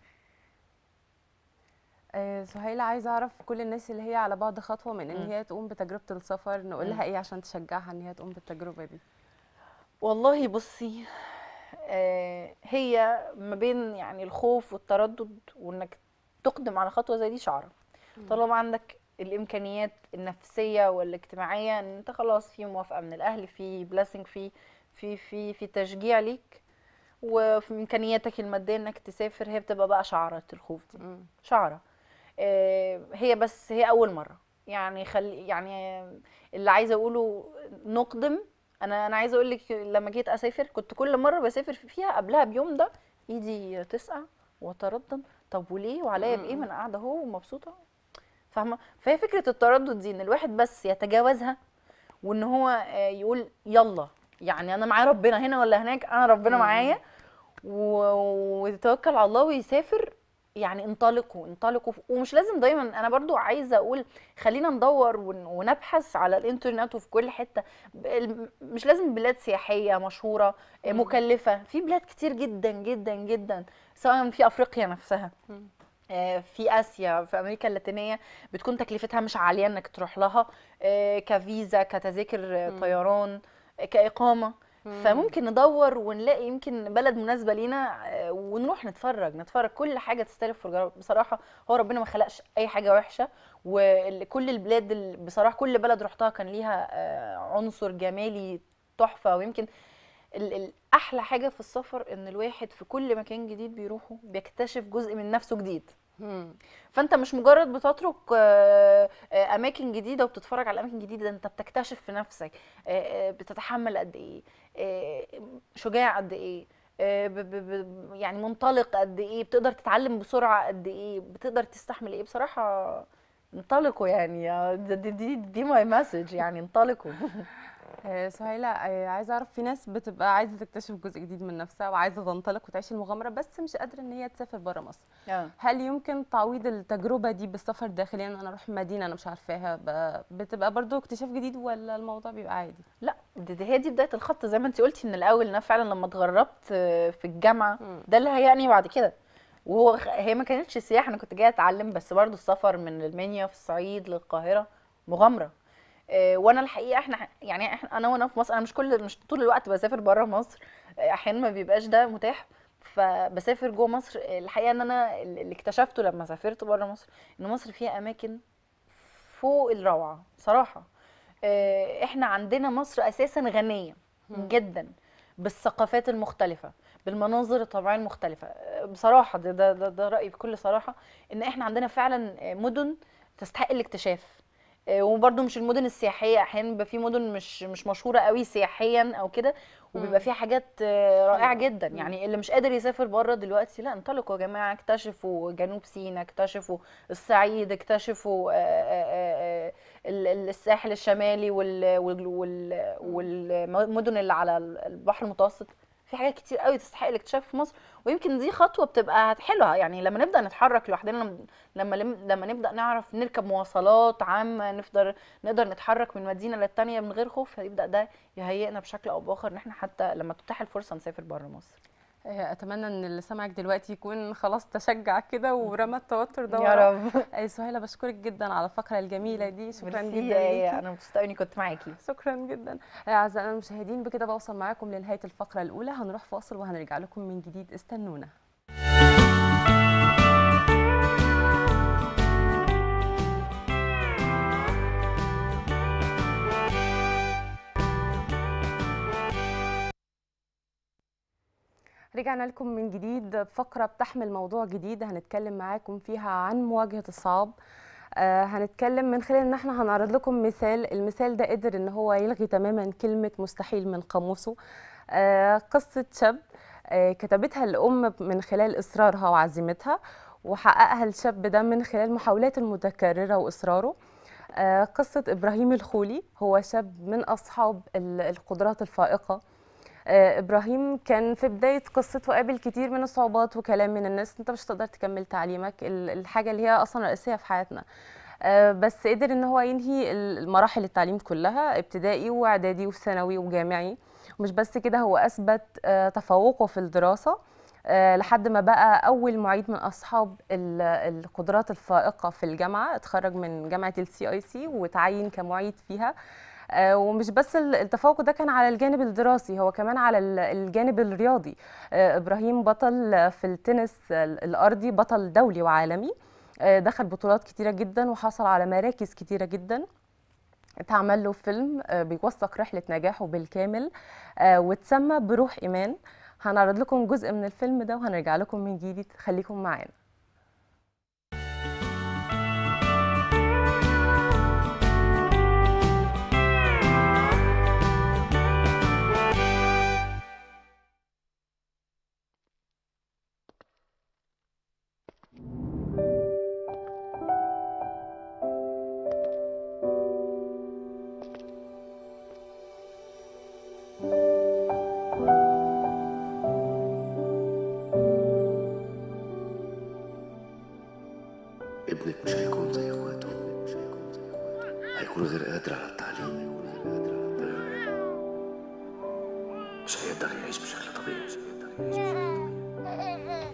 آه سهيلة عايزة أعرف كل الناس اللي هي على بعد خطوة من إن مم. هي تقوم بتجربة السفر نقول مم. لها إيه عشان تشجعها إن هي تقوم بالتجربة دي والله بصي آه، هي ما بين يعني الخوف والتردد وانك تقدم على خطوه زي دي شعره طالما عندك الامكانيات النفسيه والاجتماعيه ان انت خلاص في موافقه من الاهل في بلاسنج في في في في تشجيع ليك وفي امكانياتك الماديه انك تسافر هي بتبقى بقى شعره الخوف دي مم. شعره آه، هي بس هي اول مره يعني خلي يعني اللي عايزه اقوله نقدم انا انا عايزه اقول لك لما جيت اسافر كنت كل مره بسافر فيها قبلها بيوم ده ايدي تسقع واتردد طب وليه وعليا بايه ما انا قاعده اهو ومبسوطه فاهمه فهي فكره التردد دي ان الواحد بس يتجاوزها وان هو آه، يقول يلا يعني انا معايا ربنا هنا ولا هناك انا ربنا مم. معايا و- ويتوكل على الله ويسافر يعني انطلقوا انطلقوا ومش لازم دايما انا برضو عايزه اقول خلينا ندور ون- ونبحث على الانترنت وفي كل حته ب- الم- مش لازم بلاد سياحيه مشهوره مم. مكلفه في بلاد كتير جدا جدا جدا سواء في افريقيا نفسها مم. آه، في اسيا في امريكا اللاتينيه بتكون تكلفتها مش عاليه انك تروح لها آه، كفيزا كتذاكر آه، مم. طيران آه، كاقامه مم. فممكن ندور ونلاقي يمكن بلد مناسبه لينا آه، ونروح نتفرج نتفرج كل حاجه تستاهل الفرجه بصراحه هو ربنا ما خلقش اي حاجه وحشه وكل البلاد ال- بصراحه كل بلد رحتها كان ليها آه، عنصر جمالي تحفه ويمكن ال- ال- احلى حاجه في السفر ان الواحد في كل مكان جديد بيروحه بيكتشف جزء من نفسه جديد مم. فانت مش مجرد بتترك آه، آه، اماكن جديده وبتتفرج على اماكن جديده ده انت بتكتشف في نفسك آه، آه، بتتحمل قد ايه آه، شجاع قد ايه آه، ب- ب- ب- يعني منطلق قد ايه بتقدر تتعلم بسرعه قد ايه بتقدر تستحمل ايه بصراحه انطلقوا يعني آه، دي دي دي ماي مسج يعني انطلقوا آه، سهيلة آه، عايزة أعرف في ناس بتبقى عايزة تكتشف جزء جديد من نفسها وعايزة تنطلق وتعيش المغامرة بس مش قادرة إن هي تسافر بره مصر اه هل يمكن تعويض التجربة دي بالسفر داخليا أنا أروح مدينة أنا مش عارفاها ب- بتبقى برضو اكتشاف جديد ولا الموضوع بيبقى عادي؟ لا دي دي- هي دي بدايه الخط زي ما انت قلتي من الاول ان انا فعلا لما اتغربت آه، في الجامعه مم. ده اللي هيعني بعد كده وهو خ- هي ما كانتش سياحه انا كنت جايه اتعلم بس برضو السفر من المنيا في الصعيد للقاهره مغامره آه، وانا الحقيقه احنا يعني احنا انا وانا في مصر انا مش كل مش طول الوقت بسافر بره مصر آه، احيانا ما بيبقاش ده متاح فبسافر جوه مصر آه، الحقيقه ان انا اللي اكتشفته لما سافرت بره مصر ان مصر فيها اماكن فوق الروعه صراحه آه، احنا عندنا مصر اساسا غنيه مم. جدا بالثقافات المختلفه بالمناظر الطبيعيه المختلفه آه، بصراحه ده ده ده, ده رايي بكل صراحه ان احنا عندنا فعلا آه، مدن تستحق الاكتشاف آه، وبرضه مش المدن السياحيه احيانا بيبقى في مدن مش مش مشهوره قوي سياحيا او كده مم. وبيبقى فيها حاجات آه، رائعه حلوة. جدا مم. يعني اللي مش قادر يسافر بره دلوقتي لا انطلقوا يا جماعه اكتشفوا جنوب سيناء اكتشفوا الصعيد اكتشفوا آه، آه، آه، ال- ال- الساحل الشمالي وال- وال- وال- والمدن اللي على البحر المتوسط في حاجات كتير قوي تستحق الاكتشاف في مصر ويمكن دي خطوه بتبقى حلوه يعني لما نبدا نتحرك لوحدنا لما لما لما نبدا نعرف نركب مواصلات عامه نقدر نقدر نتحرك من مدينه للتانيه من غير خوف هيبدا ده يهيئنا بشكل او باخر ان احنا حتى لما تتاح الفرصه نسافر بره مصر آه، أتمنى إن اللي سمعك دلوقتي يكون خلاص تشجع كده ورمى التوتر ده يا ورا. رب آه، سهيلة بشكرك جدا على الفقرة الجميلة دي شكرا ميرسي جدا يا- ليكي انا مبسوطه قوي اني كنت معاكي شكرا جدا آه، اعزائنا المشاهدين بكده بوصل معاكم لنهايه الفقره الاولى هنروح فاصل وهنرجع لكم من جديد استنونا رجعنا لكم من جديد بفقرة بتحمل موضوع جديد هنتكلم معاكم فيها عن مواجهة الصعاب آه هنتكلم من خلال ان احنا هنعرض لكم مثال المثال ده قدر ان هو يلغي تماما كلمة مستحيل من قاموسه آه قصة شاب آه كتبتها الأم من خلال إصرارها وعزيمتها وحققها الشاب ده من خلال محاولاته المتكررة وإصراره آه قصة إبراهيم الخولي هو شاب من أصحاب ال- القدرات الفائقة آه، ابراهيم كان في بدايه قصته قابل كتير من الصعوبات وكلام من الناس انت مش هتقدر تكمل تعليمك ال- الحاجه اللي هي اصلا رئيسيه في حياتنا آه، بس قدر ان هو ينهي ال- مراحل التعليم كلها ابتدائي واعدادي وثانوي وجامعي ومش بس كده هو اثبت آه، تفوقه في الدراسه آه، لحد ما بقى اول معيد من اصحاب ال- القدرات الفائقه في الجامعه اتخرج من جامعه السي اي سي وتعين كمعيد فيها آه، ومش بس ال- التفوق ده كان على الجانب الدراسي هو كمان على ال- الجانب الرياضي آه، ابراهيم بطل في التنس ال- الارضي بطل دولي وعالمي آه، دخل بطولات كتيره جدا وحصل على مراكز كتيره جدا اتعمل له فيلم آه، بيوثق رحله نجاحه بالكامل آه، واتسمى بروح ايمان هنعرض لكم جزء من الفيلم ده وهنرجع لكم من جديد خليكم معانا ابنك مش هيكون زي اخواته هيكون غير قادر على التعليم مش هيقدر يعيش بشكل طبيعي مش هيقدر يعيش بشكل طبيعي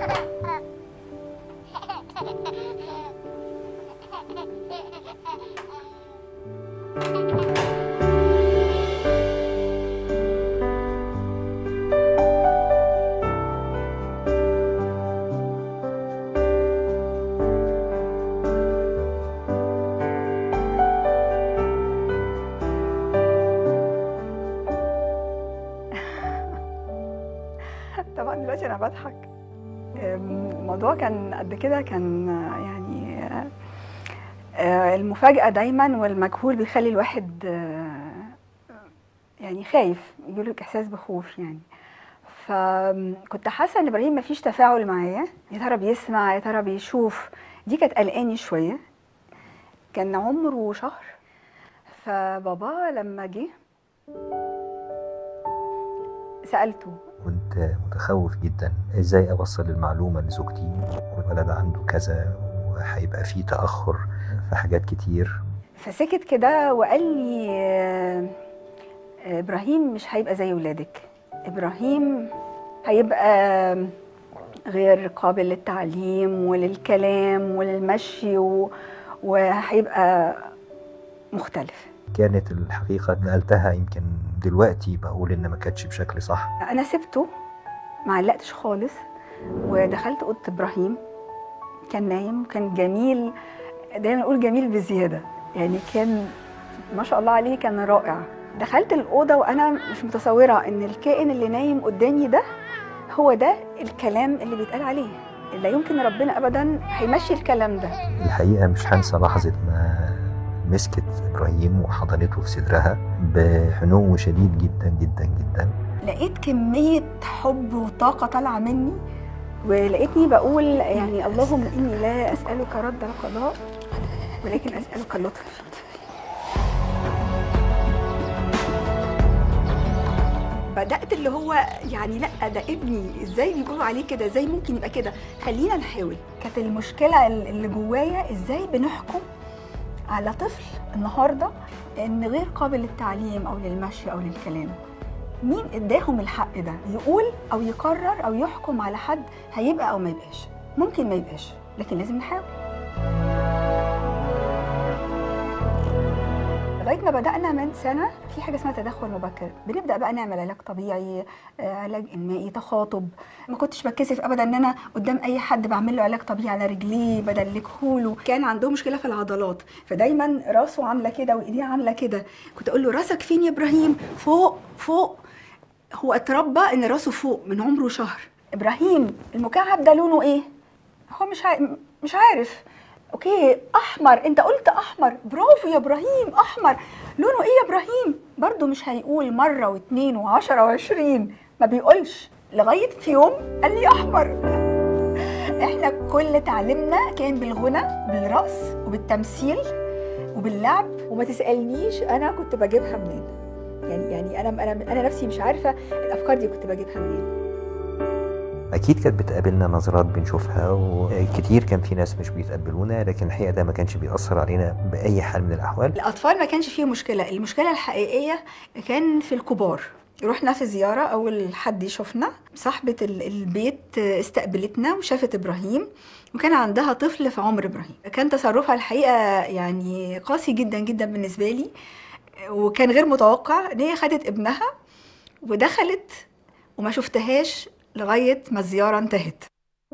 طبعا دلوقتي انا بضحك أم، الموضوع كان قد كده كان آه، يعني آه، آه، المفاجأة دايما والمجهول بيخلي الواحد آه، يعني خايف يجيلك إحساس بخوف يعني فكنت حاسة إن إبراهيم مفيش تفاعل معايا يا ترى بيسمع يا ترى بيشوف دي كانت قلقاني شوية كان عمره شهر فبابا لما جه سالته كنت متخوف جدا ازاي اوصل المعلومه لزوجتي والولد عنده كذا وهيبقى فيه تاخر في حاجات كتير فسكت كده وقال لي آه، آه، ابراهيم مش هيبقى زي ولادك ابراهيم هيبقى غير قابل للتعليم وللكلام وللمشي و... وهيبقى مختلف كانت الحقيقه نقلتها يمكن دلوقتي بقول ان ما كانتش بشكل صح انا سبته ما علقتش خالص ودخلت اوضه ابراهيم كان نايم كان جميل دايما اقول جميل بزياده يعني كان ما شاء الله عليه كان رائع دخلت الاوضه وانا مش متصوره ان الكائن اللي نايم قدامي ده هو ده الكلام اللي بيتقال عليه لا يمكن ربنا ابدا هيمشي الكلام ده الحقيقه مش هنسى لحظه ما مسكت ابراهيم وحضنته في صدرها بحنو شديد جدا جدا جدا لقيت كميه حب وطاقه طالعه مني ولقيتني بقول يعني اللهم اني لا اسالك رد القضاء ولكن اسالك اللطف فيه بدات اللي هو يعني لا ده ابني ازاي بيقولوا عليه كده ازاي ممكن يبقى كده خلينا نحاول كانت المشكله اللي جوايا ازاي بنحكم على طفل النهارده ان غير قابل للتعليم او للمشي او للكلام مين اداهم الحق ده يقول او يقرر او يحكم على حد هيبقى او ما يبقاش ممكن ما يبقاش لكن لازم نحاول لغايه ما بدانا من سنه في حاجه اسمها تدخل مبكر بنبدا بقى نعمل علاج طبيعي آه، علاج انمائي تخاطب ما كنتش بتكسف ابدا ان انا قدام اي حد بعمل له علاج طبيعي على رجليه بدلكهوله كان عنده مشكله في العضلات فدايما راسه عامله كده وايديه عامله كده كنت اقول له راسك فين يا ابراهيم فوق فوق هو اتربى ان راسه فوق من عمره شهر ابراهيم المكعب ده لونه ايه هو مش عارف مش عارف اوكي احمر انت قلت احمر برافو يا ابراهيم احمر لونه ايه يا ابراهيم برضو مش هيقول مره واثنين وعشرة وعشرين ما بيقولش لغايه في يوم قال لي احمر احنا كل تعليمنا كان بالغنى بالرقص وبالتمثيل وباللعب وما تسالنيش انا كنت بجيبها منين يعني يعني انا انا انا نفسي مش عارفه الافكار دي كنت بجيبها منين اكيد كانت بتقابلنا نظرات بنشوفها وكتير كان في ناس مش بيتقبلونا لكن الحقيقه ده ما كانش بيأثر علينا باي حال من الاحوال الاطفال ما كانش فيه مشكله المشكله الحقيقيه كان في الكبار رحنا في زيارة أول حد يشوفنا صاحبة ال- البيت استقبلتنا وشافت إبراهيم وكان عندها طفل في عمر إبراهيم كان تصرفها الحقيقة يعني قاسي جدا جدا بالنسبة لي وكان غير متوقع إن هي خدت ابنها ودخلت وما شفتهاش لغاية ما الزيارة انتهت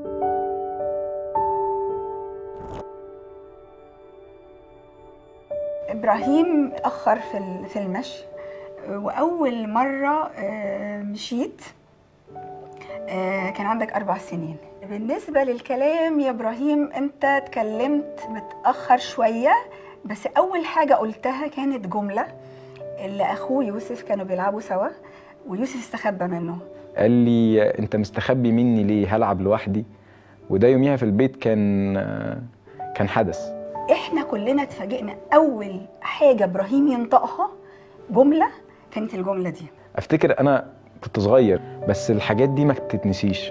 إبراهيم اتأخر في ال- في المشي وأول مرة آه، مشيت آه، كان عندك أربع سنين بالنسبة للكلام يا إبراهيم أنت اتكلمت متأخر شوية بس أول حاجة قلتها كانت جملة اللي أخوه يوسف كانوا بيلعبوا سوا ويوسف استخبى منه قال لي انت مستخبي مني ليه هلعب لوحدي وده يوميها في البيت كان كان حدث احنا كلنا اتفاجئنا اول حاجه ابراهيم ينطقها جمله كانت الجمله دي افتكر انا كنت صغير بس الحاجات دي ما بتتنسيش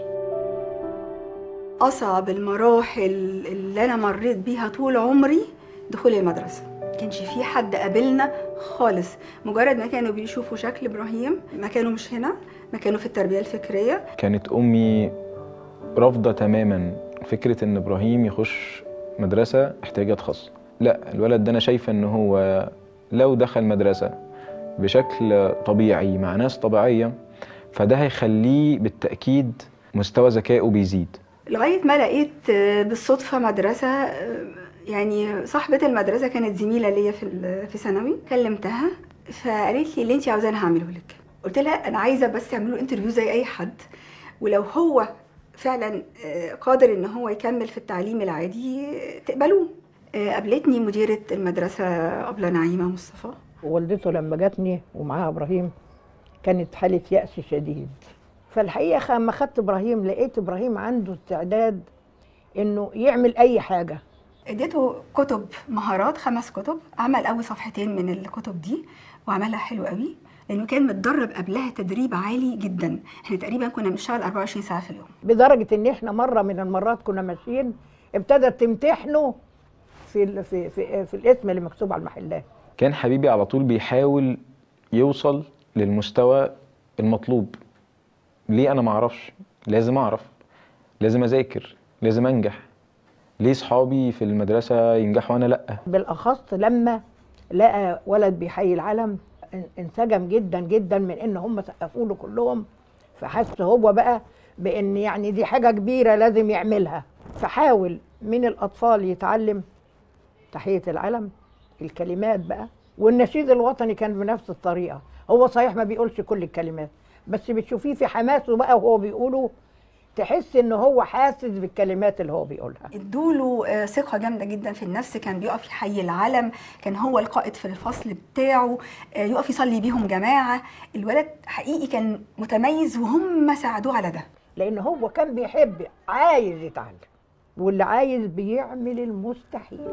اصعب المراحل اللي انا مريت بيها طول عمري دخول المدرسه كانش في حد قابلنا خالص مجرد ما كانوا بيشوفوا شكل ابراهيم ما كانوا مش هنا ما كانوا في التربيه الفكريه كانت امي رافضه تماما فكره ان ابراهيم يخش مدرسه احتياجات خاصه لا الولد ده انا شايفه ان هو لو دخل مدرسه بشكل طبيعي مع ناس طبيعيه فده هيخليه بالتاكيد مستوى ذكائه بيزيد لغايه ما لقيت آه، بالصدفه مدرسه آه، يعني صاحبه المدرسه كانت زميله ليا في ال- في ثانوي كلمتها فقالت لي اللي انت عاوزاه انا هعمله لك قلت لها انا عايزه بس تعملوا انترفيو زي اي حد ولو هو فعلا آه، قادر ان هو يكمل في التعليم العادي آه، تقبلوه آه، قابلتني مديره المدرسه ابله نعيمه مصطفى والدته لما جاتني ومعاها ابراهيم كانت حاله يأس شديد فالحقيقه خ- لما خدت ابراهيم لقيت ابراهيم عنده استعداد انه يعمل اي حاجه اديته كتب مهارات خمس كتب عمل اول صفحتين من الكتب دي وعملها حلو قوي لانه كان متدرب قبلها تدريب عالي جدا احنا تقريبا كنا بنشتغل 24 ساعه في اليوم بدرجه ان احنا مره من المرات كنا ماشيين ابتدت تمتحنه في ال- في في, في الاسم اللي مكتوب على المحلات كان حبيبي على طول بيحاول يوصل للمستوى المطلوب ليه انا ما اعرفش لازم اعرف لازم اذاكر لازم انجح ليه صحابي في المدرسه ينجحوا وانا لا بالاخص لما لقى ولد بيحيي العلم ان- انسجم جدا جدا من ان هم سقفوا له كلهم فحس هو بقى بان يعني دي حاجه كبيره لازم يعملها فحاول من الاطفال يتعلم تحيه العلم الكلمات بقى والنشيد الوطني كان بنفس الطريقه هو صحيح ما بيقولش كل الكلمات بس بتشوفيه في حماسه بقى وهو بيقوله تحس ان هو حاسس بالكلمات اللي هو بيقولها ادوله آه، ثقة جامدة جدا في النفس كان بيقف يحيي العلم كان هو القائد في الفصل بتاعه آه، يقف يصلي بيهم جماعة الولد حقيقي كان متميز وهم ساعدوه على ده لان هو كان بيحب عايز يتعلم واللي عايز بيعمل المستحيل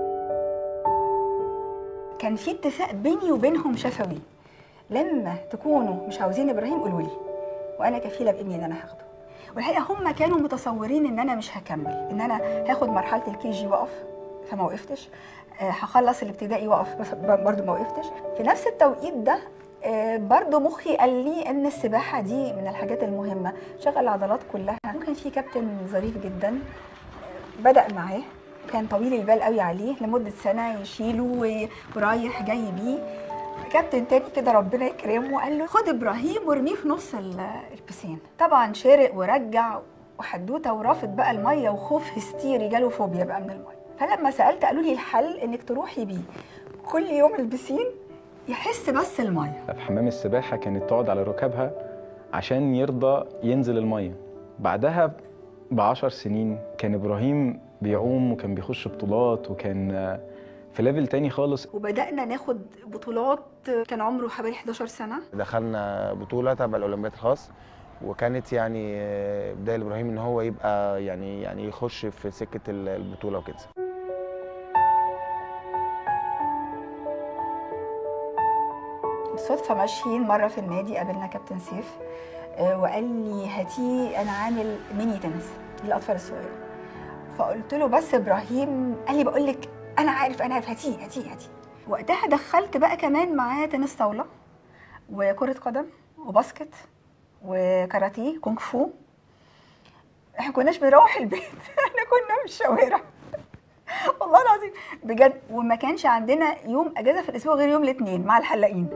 كان في اتفاق بيني وبينهم شفوي لما تكونوا مش عاوزين ابراهيم قولوا لي وانا كفيله بابني ان انا هاخده والحقيقه هم كانوا متصورين ان انا مش هكمل ان انا هاخد مرحله الكي جي واقف فما وقفتش آه، هخلص الابتدائي واقف بس برضو ما وقفتش في نفس التوقيت ده آه، برضو مخي قال لي ان السباحه دي من الحاجات المهمه شغل العضلات كلها وكان في كابتن ظريف جدا آه، بدا معاه كان طويل البال قوي عليه لمده سنه يشيله و- ورايح جاي بيه كابتن تاني كده ربنا يكرمه قال له خد ابراهيم وارميه في نص ال- البسين طبعا شارق ورجع وحدوته ورافض بقى الميه وخوف هستيري جاله فوبيا بقى من الميه فلما سالت قالوا لي الحل انك تروحي بيه كل يوم البسين يحس بس الميه في حمام السباحه كانت تقعد على ركابها عشان يرضى ينزل الميه بعدها بعشر سنين كان ابراهيم بيعوم وكان بيخش بطولات وكان آه، في ليفل تاني خالص وبدانا ناخد بطولات كان عمره حوالي 11 سنه دخلنا بطولة تبع الأولمبياد الخاص وكانت يعني آه، بداية لإبراهيم إن هو يبقى يعني يعني يخش في سكة ال- البطولة وكده بالصدفه ماشيين مره في النادي قابلنا كابتن سيف آه، وقال لي هاتيه انا عامل ميني تنس للاطفال الصغيره فقلت له بس ابراهيم قال لي بقول لك انا عارف انا عارف هاتيه هاتيه هاتيه وقتها دخلت بقى كمان معاه تنس طاوله وكره قدم وباسكت وكاراتيه كونغ فو احنا كناش بنروح البيت احنا كنا في الشوارع والله العظيم بجد وما كانش عندنا يوم اجازه في الاسبوع غير يوم الاثنين مع الحلاقين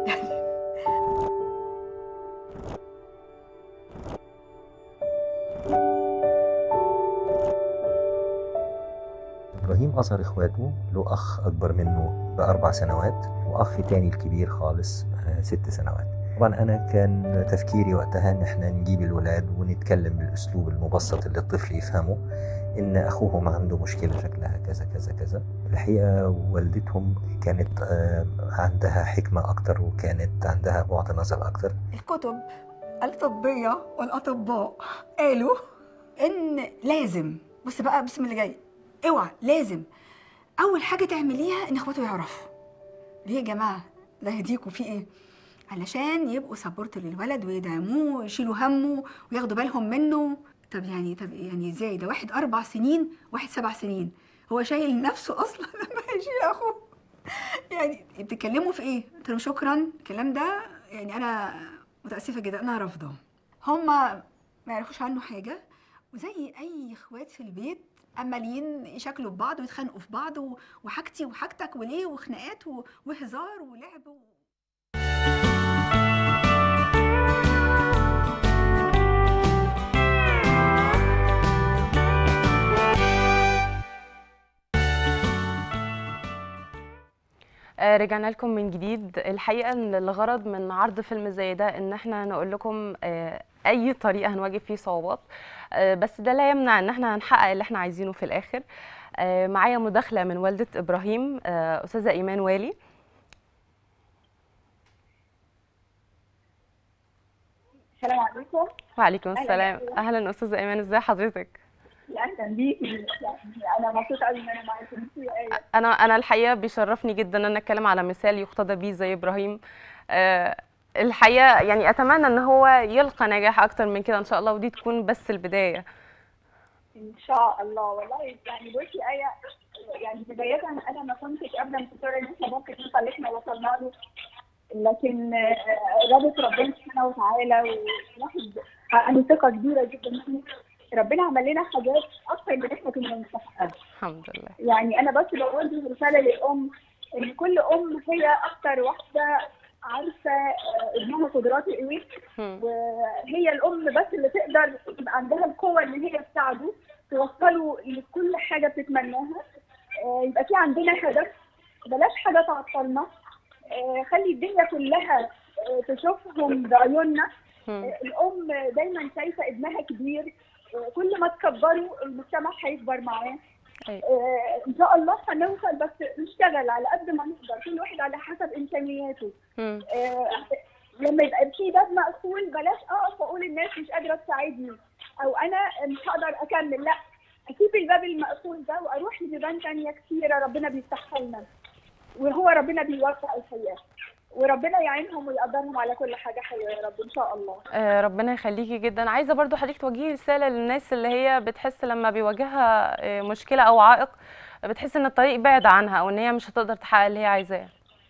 ابراهيم اصغر اخواته له اخ اكبر منه باربع سنوات واخ تاني الكبير خالص آه، ست سنوات طبعا انا كان تفكيري وقتها ان احنا نجيب الولاد ونتكلم بالاسلوب المبسط اللي الطفل يفهمه ان اخوهم عنده مشكله شكلها كذا كذا كذا الحقيقه والدتهم كانت آه، عندها حكمه اكتر وكانت عندها بعد نظر اكتر الكتب الطبيه والاطباء قالوا ان لازم بص بقى بسم اللي جاي اوعى لازم اول حاجه تعمليها ان اخواته يعرفوا ليه يا جماعه ده يهديكوا في ايه علشان يبقوا سبورت للولد ويدعموه ويشيلوا همه وياخدوا بالهم منه طب يعني طب يعني ازاي ده واحد اربع سنين واحد سبع سنين هو شايل نفسه اصلا لما يشيل اخوه يعني بتتكلموا في ايه؟ قلت لهم شكرا الكلام ده يعني انا متاسفه جدا انا رافضه هما ما يعرفوش عنه حاجه وزي اي اخوات في البيت عمالين يشكلوا في بعض ويتخانقوا في بعض و- وحاجتي وحاجتك وليه وخناقات و- وهزار ولعب و... آه، رجعنا لكم من جديد الحقيقه ان الغرض من عرض فيلم زي ده ان احنا نقول لكم آه، اي طريقه هنواجه فيه صعوبات آه، بس ده لا يمنع ان احنا هنحقق اللي احنا عايزينه في الاخر آه، معايا مداخله من والده ابراهيم آه، استاذه ايمان والي السلام عليكم وعليكم أهلاً السلام بيكم. اهلا استاذه ايمان ازي حضرتك اهلا بيكي يعني انا مبسوطه قوي ان انا معاكم انتي انا انا الحقيقه بيشرفني جدا ان انا اتكلم على مثال يقتدى بيه زي ابراهيم آه، الحقيقه يعني اتمنى ان هو يلقى نجاح اكتر من كده ان شاء الله ودي تكون بس البدايه ان شاء الله والله يعني بصي ايه يعني بدايه انا ما كنتش ابدا مفكره ان احنا ممكن نوصل اللي احنا وصلنا له لكن آه، اراده ربنا سبحانه وتعالى والواحد عنده ثقه كبيره جدا فيه ربنا عمل لنا حاجات اكتر من اللي احنا كنا مستحقها الحمد لله يعني انا بس بوجه رساله للام ان كل ام هي اكتر واحده عارفه آه، ابنها قدراته ايه مم. وهي الام بس اللي تقدر يبقى عندها القوه ان هي تساعده توصله لكل حاجه بتتمناها آه، يبقى في عندنا هدف بلاش حاجه تعطلنا آه، خلي الدنيا كلها آه، تشوفهم بعيوننا مم. آه، الام دايما شايفه ابنها كبير آه، كل ما تكبروا المجتمع هيكبر معاه أيوة. آه، ان شاء الله هنوصل بس نشتغل على قد ما نقدر كل واحد على حسب امكانياته مم. آه، لما يبقى في باب مقفول بلاش اقف واقول الناس مش قادره تساعدني او انا مش هقدر اكمل لا اسيب الباب المقفول ده واروح لبيبان تانية كتيره ربنا بيفتحها لنا وهو ربنا بيوفق الحياه وربنا يعينهم ويقدرهم على كل حاجه حلوه يا رب ان شاء الله آه، ربنا يخليكي جدا عايزه برضو حضرتك توجهي رساله للناس اللي هي بتحس لما بيواجهها آه، مشكله او عائق بتحس ان الطريق بعد عنها او ان هي مش هتقدر تحقق اللي هي عايزاه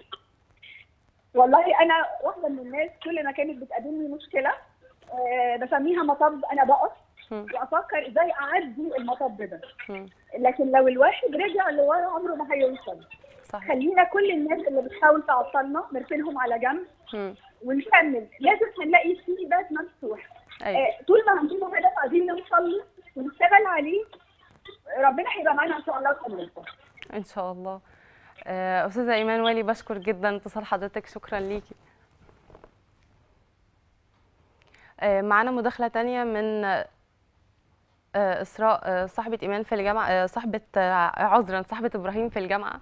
والله انا واحده من الناس كل ما كانت بتقابلني مشكله آه، بسميها مطب انا بقف مم. وافكر ازاي اعدي المطب ده مم. لكن لو الواحد رجع لورا عمره ما هيوصل صحيح خلينا كل الناس اللي بتحاول تعطلنا نركنهم على جنب مم. ونكمل لازم هنلاقي في باب مفتوح ايوه آه، طول ما عندنا هدف عايزين نوصل له ونشتغل عليه ربنا هيبقى معانا ان شاء الله وهنوصل ان شاء الله آه، استاذه ايمان والي بشكر جدا اتصال حضرتك شكرا ليكي آه، معانا مداخله تانية من آه، اسراء آه، صاحبه ايمان في الجامعه آه، صاحبه آه، عذرا صاحبه ابراهيم في الجامعه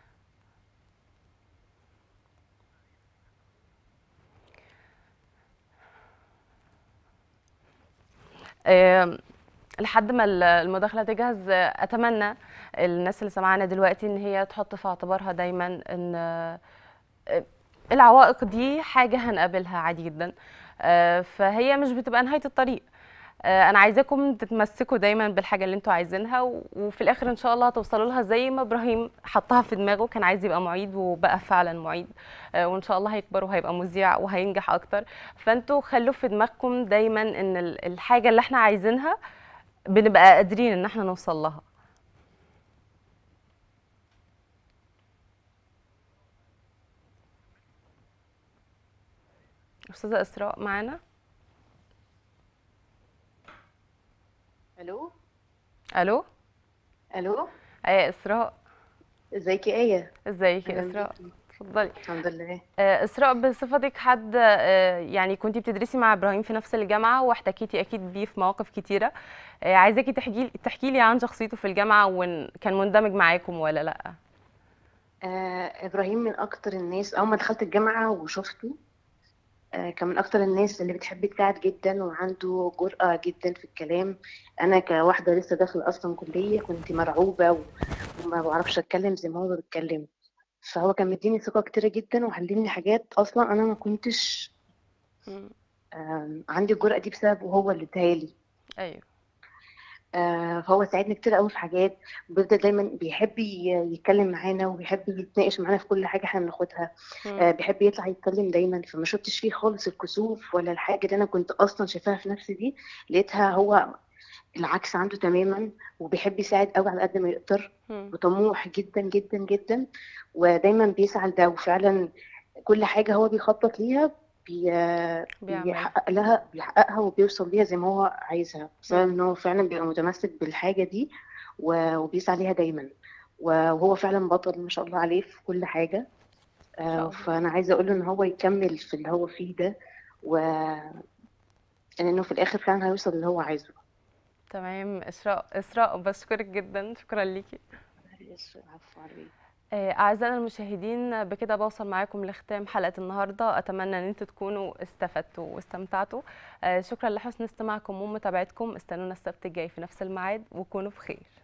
آه، لحد ما ال- المداخله تجهز آه، اتمنى الناس اللي سمعانا دلوقتي ان هي تحط في اعتبارها دايما ان آه، العوائق دي حاجه هنقابلها عادي جدا آه، فهي مش بتبقى نهايه الطريق آه، انا عايزاكم تتمسكوا دايما بالحاجه اللي انتوا عايزينها و- وفي الاخر ان شاء الله هتوصلوا لها زي ما ابراهيم حطها في دماغه كان عايز يبقى معيد وبقى فعلا معيد آه، وان شاء الله هيكبر وهيبقى مذيع وهينجح اكتر فانتوا خلوا في دماغكم دايما ان ال- الحاجه اللي احنا عايزينها بنبقى قادرين ان احنا نوصل لها استاذه اسراء معانا الو الو الو ايه اسراء ازيك يا ايه ازيك يا أهلاً اسراء بيكي. اتفضلي الحمد لله آه، اسراء بصفتك حد آه، يعني كنتي بتدرسي مع ابراهيم في نفس الجامعه واحتكيتي اكيد بيه في مواقف كتيره آه، عايزاكي تحكي تحكي لي عن شخصيته في الجامعه وان كان مندمج معاكم ولا لا آه ابراهيم من اكتر الناس اول ما دخلت الجامعه وشفته آه كان من اكتر الناس اللي بتحب تساعد جدا وعنده جرأة جدا في الكلام انا كواحده لسه داخله اصلا كليه كنت مرعوبه و- وما بعرفش اتكلم زي ما هو بيتكلم فهو كان مديني ثقه كتيره جدا وعلمني حاجات اصلا انا ما كنتش مم. آه عندي الجرأة دي بسببه هو اللي اداها لي ايوه آه، فهو ساعدني كتير قوي في حاجات بيفضل دايما بيحب ي- يتكلم معانا وبيحب يتناقش معانا في كل حاجة احنا بناخدها مم. آه، بيحب يطلع يتكلم دايما فما شفتش فيه خالص الكسوف ولا الحاجة اللي انا كنت اصلا شايفاها في نفسي دي لقيتها هو العكس عنده تماما وبيحب يساعد قوي على قد ما يقدر مم. وطموح جدا جدا جدا ودايما بيسعى لده وفعلا كل حاجة هو بيخطط ليها بي... بيعمل بيحقق لها بيحققها وبيوصل ليها زي ما هو عايزها بسبب ان هو فعلا بيبقى متمسك بالحاجة دي و- وبيسعى ليها دايما وهو فعلا بطل ما شاء الله عليه في كل حاجة شاء الله. آه، فأنا عايزة أقول له إن هو يكمل في اللي هو فيه ده و إنه في الآخر فعلا هيوصل اللي هو عايزه تمام اسراء اسراء بشكرك جدا شكرا ليكي العفو عليك آه، أعزائنا المشاهدين بكده بوصل معاكم لختام حلقة النهاردة أتمنى أن انتوا تكونوا استفدتوا واستمتعتوا آه، شكرا لحسن استماعكم ومتابعتكم استنونا السبت الجاي في نفس الميعاد وكونوا بخير